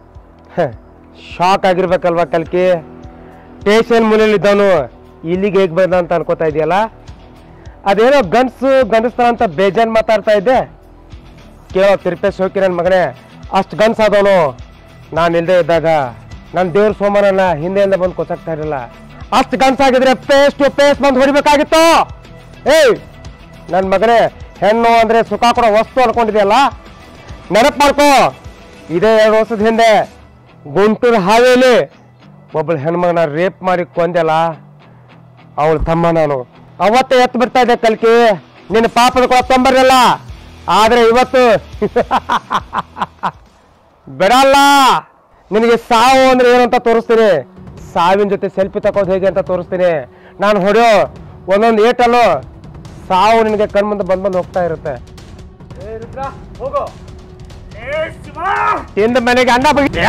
Speaker 10: ಶಾಕ್ ಆಗಿರ್ಬೇಕಲ್ವಾ ಕಲ್ಕಿ ಸ್ಟೇಷನ್ ಮೂಲೆಯಲ್ಲಿದ್ದವನು ಇಲ್ಲಿಗೆ ಹೇಗೆ ಬಂದ ಅಂತ ಅನ್ಕೋತಾ ಇದೆಯಲ್ಲ ಅದೇನೋ ಗನ್ಸು ಗಂಡಸ್ತಾನ ಅಂತ ಬೇಜಾನ್ ಮಾತಾಡ್ತಾ ಇದ್ದೆ ಕೇಳೋ ತಿರುಪೇಶ್ ಹೋಗಿ ನನ್ನ ಮಗನೇ ಅಷ್ಟು ಗನ್ಸ್ ಆದವನು ನಾನು ಇಲ್ಲದೆ ಇದ್ದಾಗ ನನ್ನ ದೇವ್ರ ಸೋಮನನ್ನ ಹಿಂದೆಯಿಂದ ಬಂದು ಕೊಚ್ಚಾಕ್ತಾ ಇರಲಿಲ್ಲ ಅಷ್ಟು ಗನ್ಸ್ ಆಗಿದ್ರೆ ಪೇಸ್ ಟು ಪೇಸ್ ಬಂದು ಹೊಡಿಬೇಕಾಗಿತ್ತು ಏಯ್ ನನ್ನ ಮಗನೇ ಹೆಣ್ಣು ಅಂದ್ರೆ ಸುಖ ಕೊಡೋ ವಸ್ತು ಅನ್ಕೊಂಡಿದೆಯಲ್ಲ ನೆನಪು ಮಾಡ್ಕೋ ಇದೇ ಎರಡು ವರ್ಷದ ಹಿಂದೆ ಗುಂಟೂರು ಹಾವೇಲಿ ಒಬ್ಬಳು ಹೆಣ್ಮಗನ ರೇಪ್ ಮಾಡಿ ಕೊಂದೆಲ್ಲ ಅವಳು ತಮ್ಮ ನಾನು ಅವತ್ತೇ ಎತ್ತು ಬಿಡ್ತಾ ಇದ್ದೆ ಕಲ್ಕಿ ನಿನ್ನ ಪಾಪದ ಕೂಡ ತೊಂಬರಲಿಲ್ಲ ಆದ್ರೆ ಇವತ್ತು ಬಿಡಲ್ಲ ನಿನಗೆ ಸಾವು ಅಂದ್ರೆ ಏನು ಅಂತ ತೋರಿಸ್ತೀನಿ ಸಾವಿನ ಜೊತೆ ಸೆಲ್ಫಿ ತಗೋದು ಹೇಗೆ ಅಂತ ತೋರಿಸ್ತೀನಿ ನಾನು ಹೊಡೆಯೋ ಒಂದೊಂದು ಏಟಲ್ಲೂ ಸಾವು ನಿನಗೆ ಕಣ್ಮುಂದೆ ಬಂದ್ ಬಂದು ಹೋಗ್ತಾ ಇರುತ್ತೆ ತಿಂದ ಮನೆಗೆ ಅಂಡ ಬಗಿ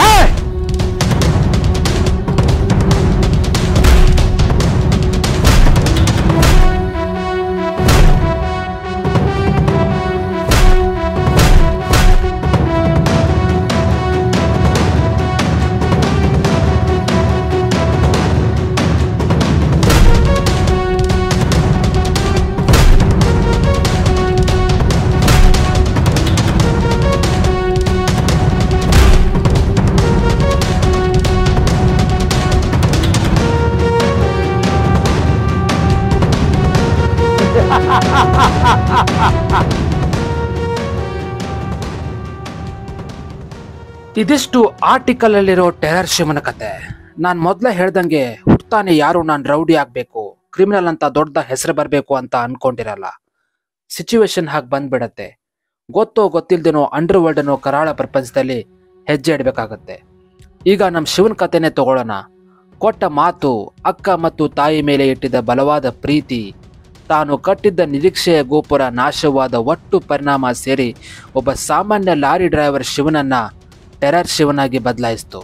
Speaker 1: ಇದಿಷ್ಟು ಆರ್ಟಿಕಲ್ ಅಲ್ಲಿರೋ ಟೆರರ್ ಶಿವನ ಕತೆ ನಾನ್ ಮೊದ್ಲೇ ಹೇಳ್ದಂಗೆ ಹುಟ್ತಾನೆ ಯಾರು ನಾನ್ ರೌಡಿ ಆಗ್ಬೇಕು ಕ್ರಿಮಿನಲ್ ಅಂತ ದೊಡ್ಡ ಹೆಸರು ಬರ್ಬೇಕು ಅಂತ ಅನ್ಕೊಂಡಿರಲ್ಲ ಸಿಚುವೇಶನ್ ಹಾಗೆ ಬಂದ್ಬಿಡತ್ತೆ ಗೊತ್ತೋ ಗೊತ್ತಿಲ್ದೇನೋ ಅಂಡರ್ ವರ್ಲ್ಡ್ ಅನ್ನೋ ಕರಾಳ ಪ್ರಪಂಚದಲ್ಲಿ ಹೆಜ್ಜೆ ಇಡಬೇಕಾಗತ್ತೆ ಈಗ ನಮ್ ಶಿವನ್ ಕತೆನೆ ತಗೊಳ್ಳೋಣ ಕೊಟ್ಟ ಮಾತು ಅಕ್ಕ ಮತ್ತು ತಾಯಿ ಮೇಲೆ ಇಟ್ಟಿದ್ದ ಬಲವಾದ ಪ್ರೀತಿ ತಾನು ಕಟ್ಟಿದ್ದ ನಿರೀಕ್ಷೆಯ ಗೋಪುರ ನಾಶವಾದ ಒಟ್ಟು ಪರಿಣಾಮ ಸೇರಿ ಒಬ್ಬ ಸಾಮಾನ್ಯ ಲಾರಿ ಡ್ರೈವರ್ ಶಿವನನ್ನ ಟೆರರ್ ಶಿವನಾಗಿ ಬದಲಾಯಿಸ್ತು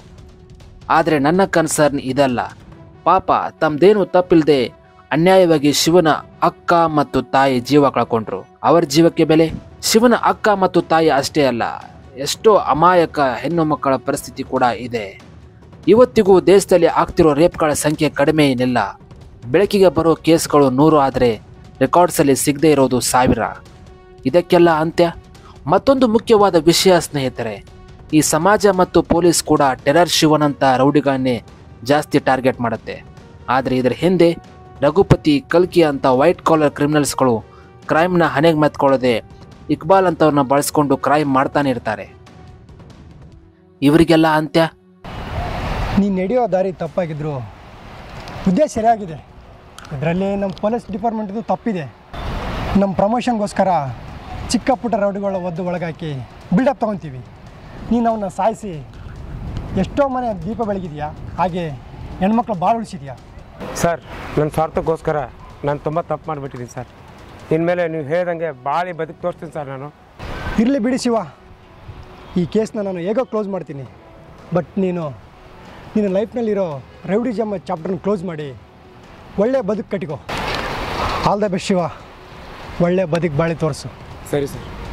Speaker 1: ಆದರೆ ನನ್ನ ಕನ್ಸರ್ನ್ ಇದಲ್ಲ ಪಾಪ ತಮ್ದೇನು ತಪ್ಪಿಲ್ಲದೆ ಅನ್ಯಾಯವಾಗಿ ಶಿವನ ಅಕ್ಕ ಮತ್ತು ತಾಯಿ ಜೀವ ಕಳ್ಕೊಂಡ್ರು ಅವರ ಜೀವಕ್ಕೆ ಬೆಲೆ ಶಿವನ ಅಕ್ಕ ಮತ್ತು ತಾಯಿ ಅಷ್ಟೇ ಅಲ್ಲ ಎಷ್ಟೋ ಅಮಾಯಕ ಹೆಣ್ಣು ಮಕ್ಕಳ ಪರಿಸ್ಥಿತಿ ಕೂಡ ಇದೆ ಇವತ್ತಿಗೂ ದೇಶದಲ್ಲಿ ಆಗ್ತಿರೋ ರೇಪ್ಗಳ ಸಂಖ್ಯೆ ಕಡಿಮೆ ಏನಿಲ್ಲ ಬೆಳಕಿಗೆ ಬರೋ ಕೇಸ್ಗಳು ನೂರು ಆದರೆ ರೆಕಾರ್ಡ್ಸಲ್ಲಿ ಸಿಗದೇ ಇರೋದು ಸಾವಿರ ಇದಕ್ಕೆಲ್ಲ ಅಂತ್ಯ ಮತ್ತೊಂದು ಮುಖ್ಯವಾದ ವಿಷಯ ಸ್ನೇಹಿತರೆ ಈ ಸಮಾಜ ಮತ್ತು ಪೊಲೀಸ್ ಕೂಡ ಟೆರರ್ ಶಿವನಂತ ರೌಡಿಗಳನ್ನೇ ಜಾಸ್ತಿ ಟಾರ್ಗೆಟ್ ಮಾಡುತ್ತೆ ಆದರೆ ಇದರ ಹಿಂದೆ ರಘುಪತಿ ಕಲ್ಕಿ ಅಂತ ವೈಟ್ ಕಾಲರ್ ಕ್ರಿಮಿನಲ್ಸ್ಗಳು ಕ್ರೈಮ್ನ ಹಣೆಗೆ ಮೆತ್ಕೊಳ್ಳದೆ ಇಕ್ಬಾಲ್ ಅಂತವ್ರನ್ನ ಬಳಸ್ಕೊಂಡು ಕ್ರೈಮ್ ಮಾಡ್ತಾನೆ ಇರ್ತಾರೆ ಇವರಿಗೆಲ್ಲ ಅಂತ್ಯ
Speaker 7: ನೀನು ನಡೆಯೋ ದಾರಿ ತಪ್ಪಾಗಿದ್ರು ಉದ್ದೇಶ ಸರಿಯಾಗಿದೆ ಇದರಲ್ಲಿ ನಮ್ಮ ಪೊಲೀಸ್ ಡಿಪಾರ್ಟ್ಮೆಂಟ್ದು ತಪ್ಪಿದೆ ನಮ್ಮ ಪ್ರಮೋಷನ್ಗೋಸ್ಕರ ಚಿಕ್ಕ ಪುಟ್ಟ ರೌಡಿಗಳ ಒದ್ದು ಒಳಗಾಕಿ ಬಿಲ್ಡಪ್ ತೊಗೊತೀವಿ ನೀನು ಅವನ್ನ ಸಾಯಿಸಿ ಎಷ್ಟೋ ಮನೆ ದೀಪ ಬೆಳಗಿದೆಯಾ ಹಾಗೆ ಹೆಣ್ಮಕ್ಳು ಭಾಳ ಉಳಿಸಿದ್ಯಾ
Speaker 10: ಸರ್ ನನ್ನ ಸ್ವಾರ್ಥಕ್ಕೋಸ್ಕರ ನಾನು ತುಂಬ ತಪ್ಪು ಮಾಡಿಬಿಟ್ಟಿದ್ದೀನಿ ಸರ್ ಇನ್ಮೇಲೆ ನೀವು ಹೇಳ್ದಂಗೆ ಬಾಳಿ ಬದುಕು ತೋರಿಸ್ತೀನಿ ಸರ್ ನಾನು
Speaker 7: ಇರಲಿ ಬಿಡಿ ಶಿವ ಈ ಕೇಸ್ನ ನಾನು ಹೇಗೋ ಕ್ಲೋಸ್ ಮಾಡ್ತೀನಿ ಬಟ್ ನೀನು ನಿನ್ನ ಲೈಫ್ನಲ್ಲಿರೋ ರೌಡಿಜಮ್ ಚಾಪ್ಟರ್ನ ಕ್ಲೋಸ್ ಮಾಡಿ ಒಳ್ಳೆ ಬದುಕು ಕಟ್ಟಿಕೋ ಆಲ್ ದ ಬೆಸ್ಟ್ ಶಿವ ಒಳ್ಳೆ ಬದುಕು ಬಾಳಿ ತೋರಿಸು
Speaker 10: ಸರಿ ಸರ್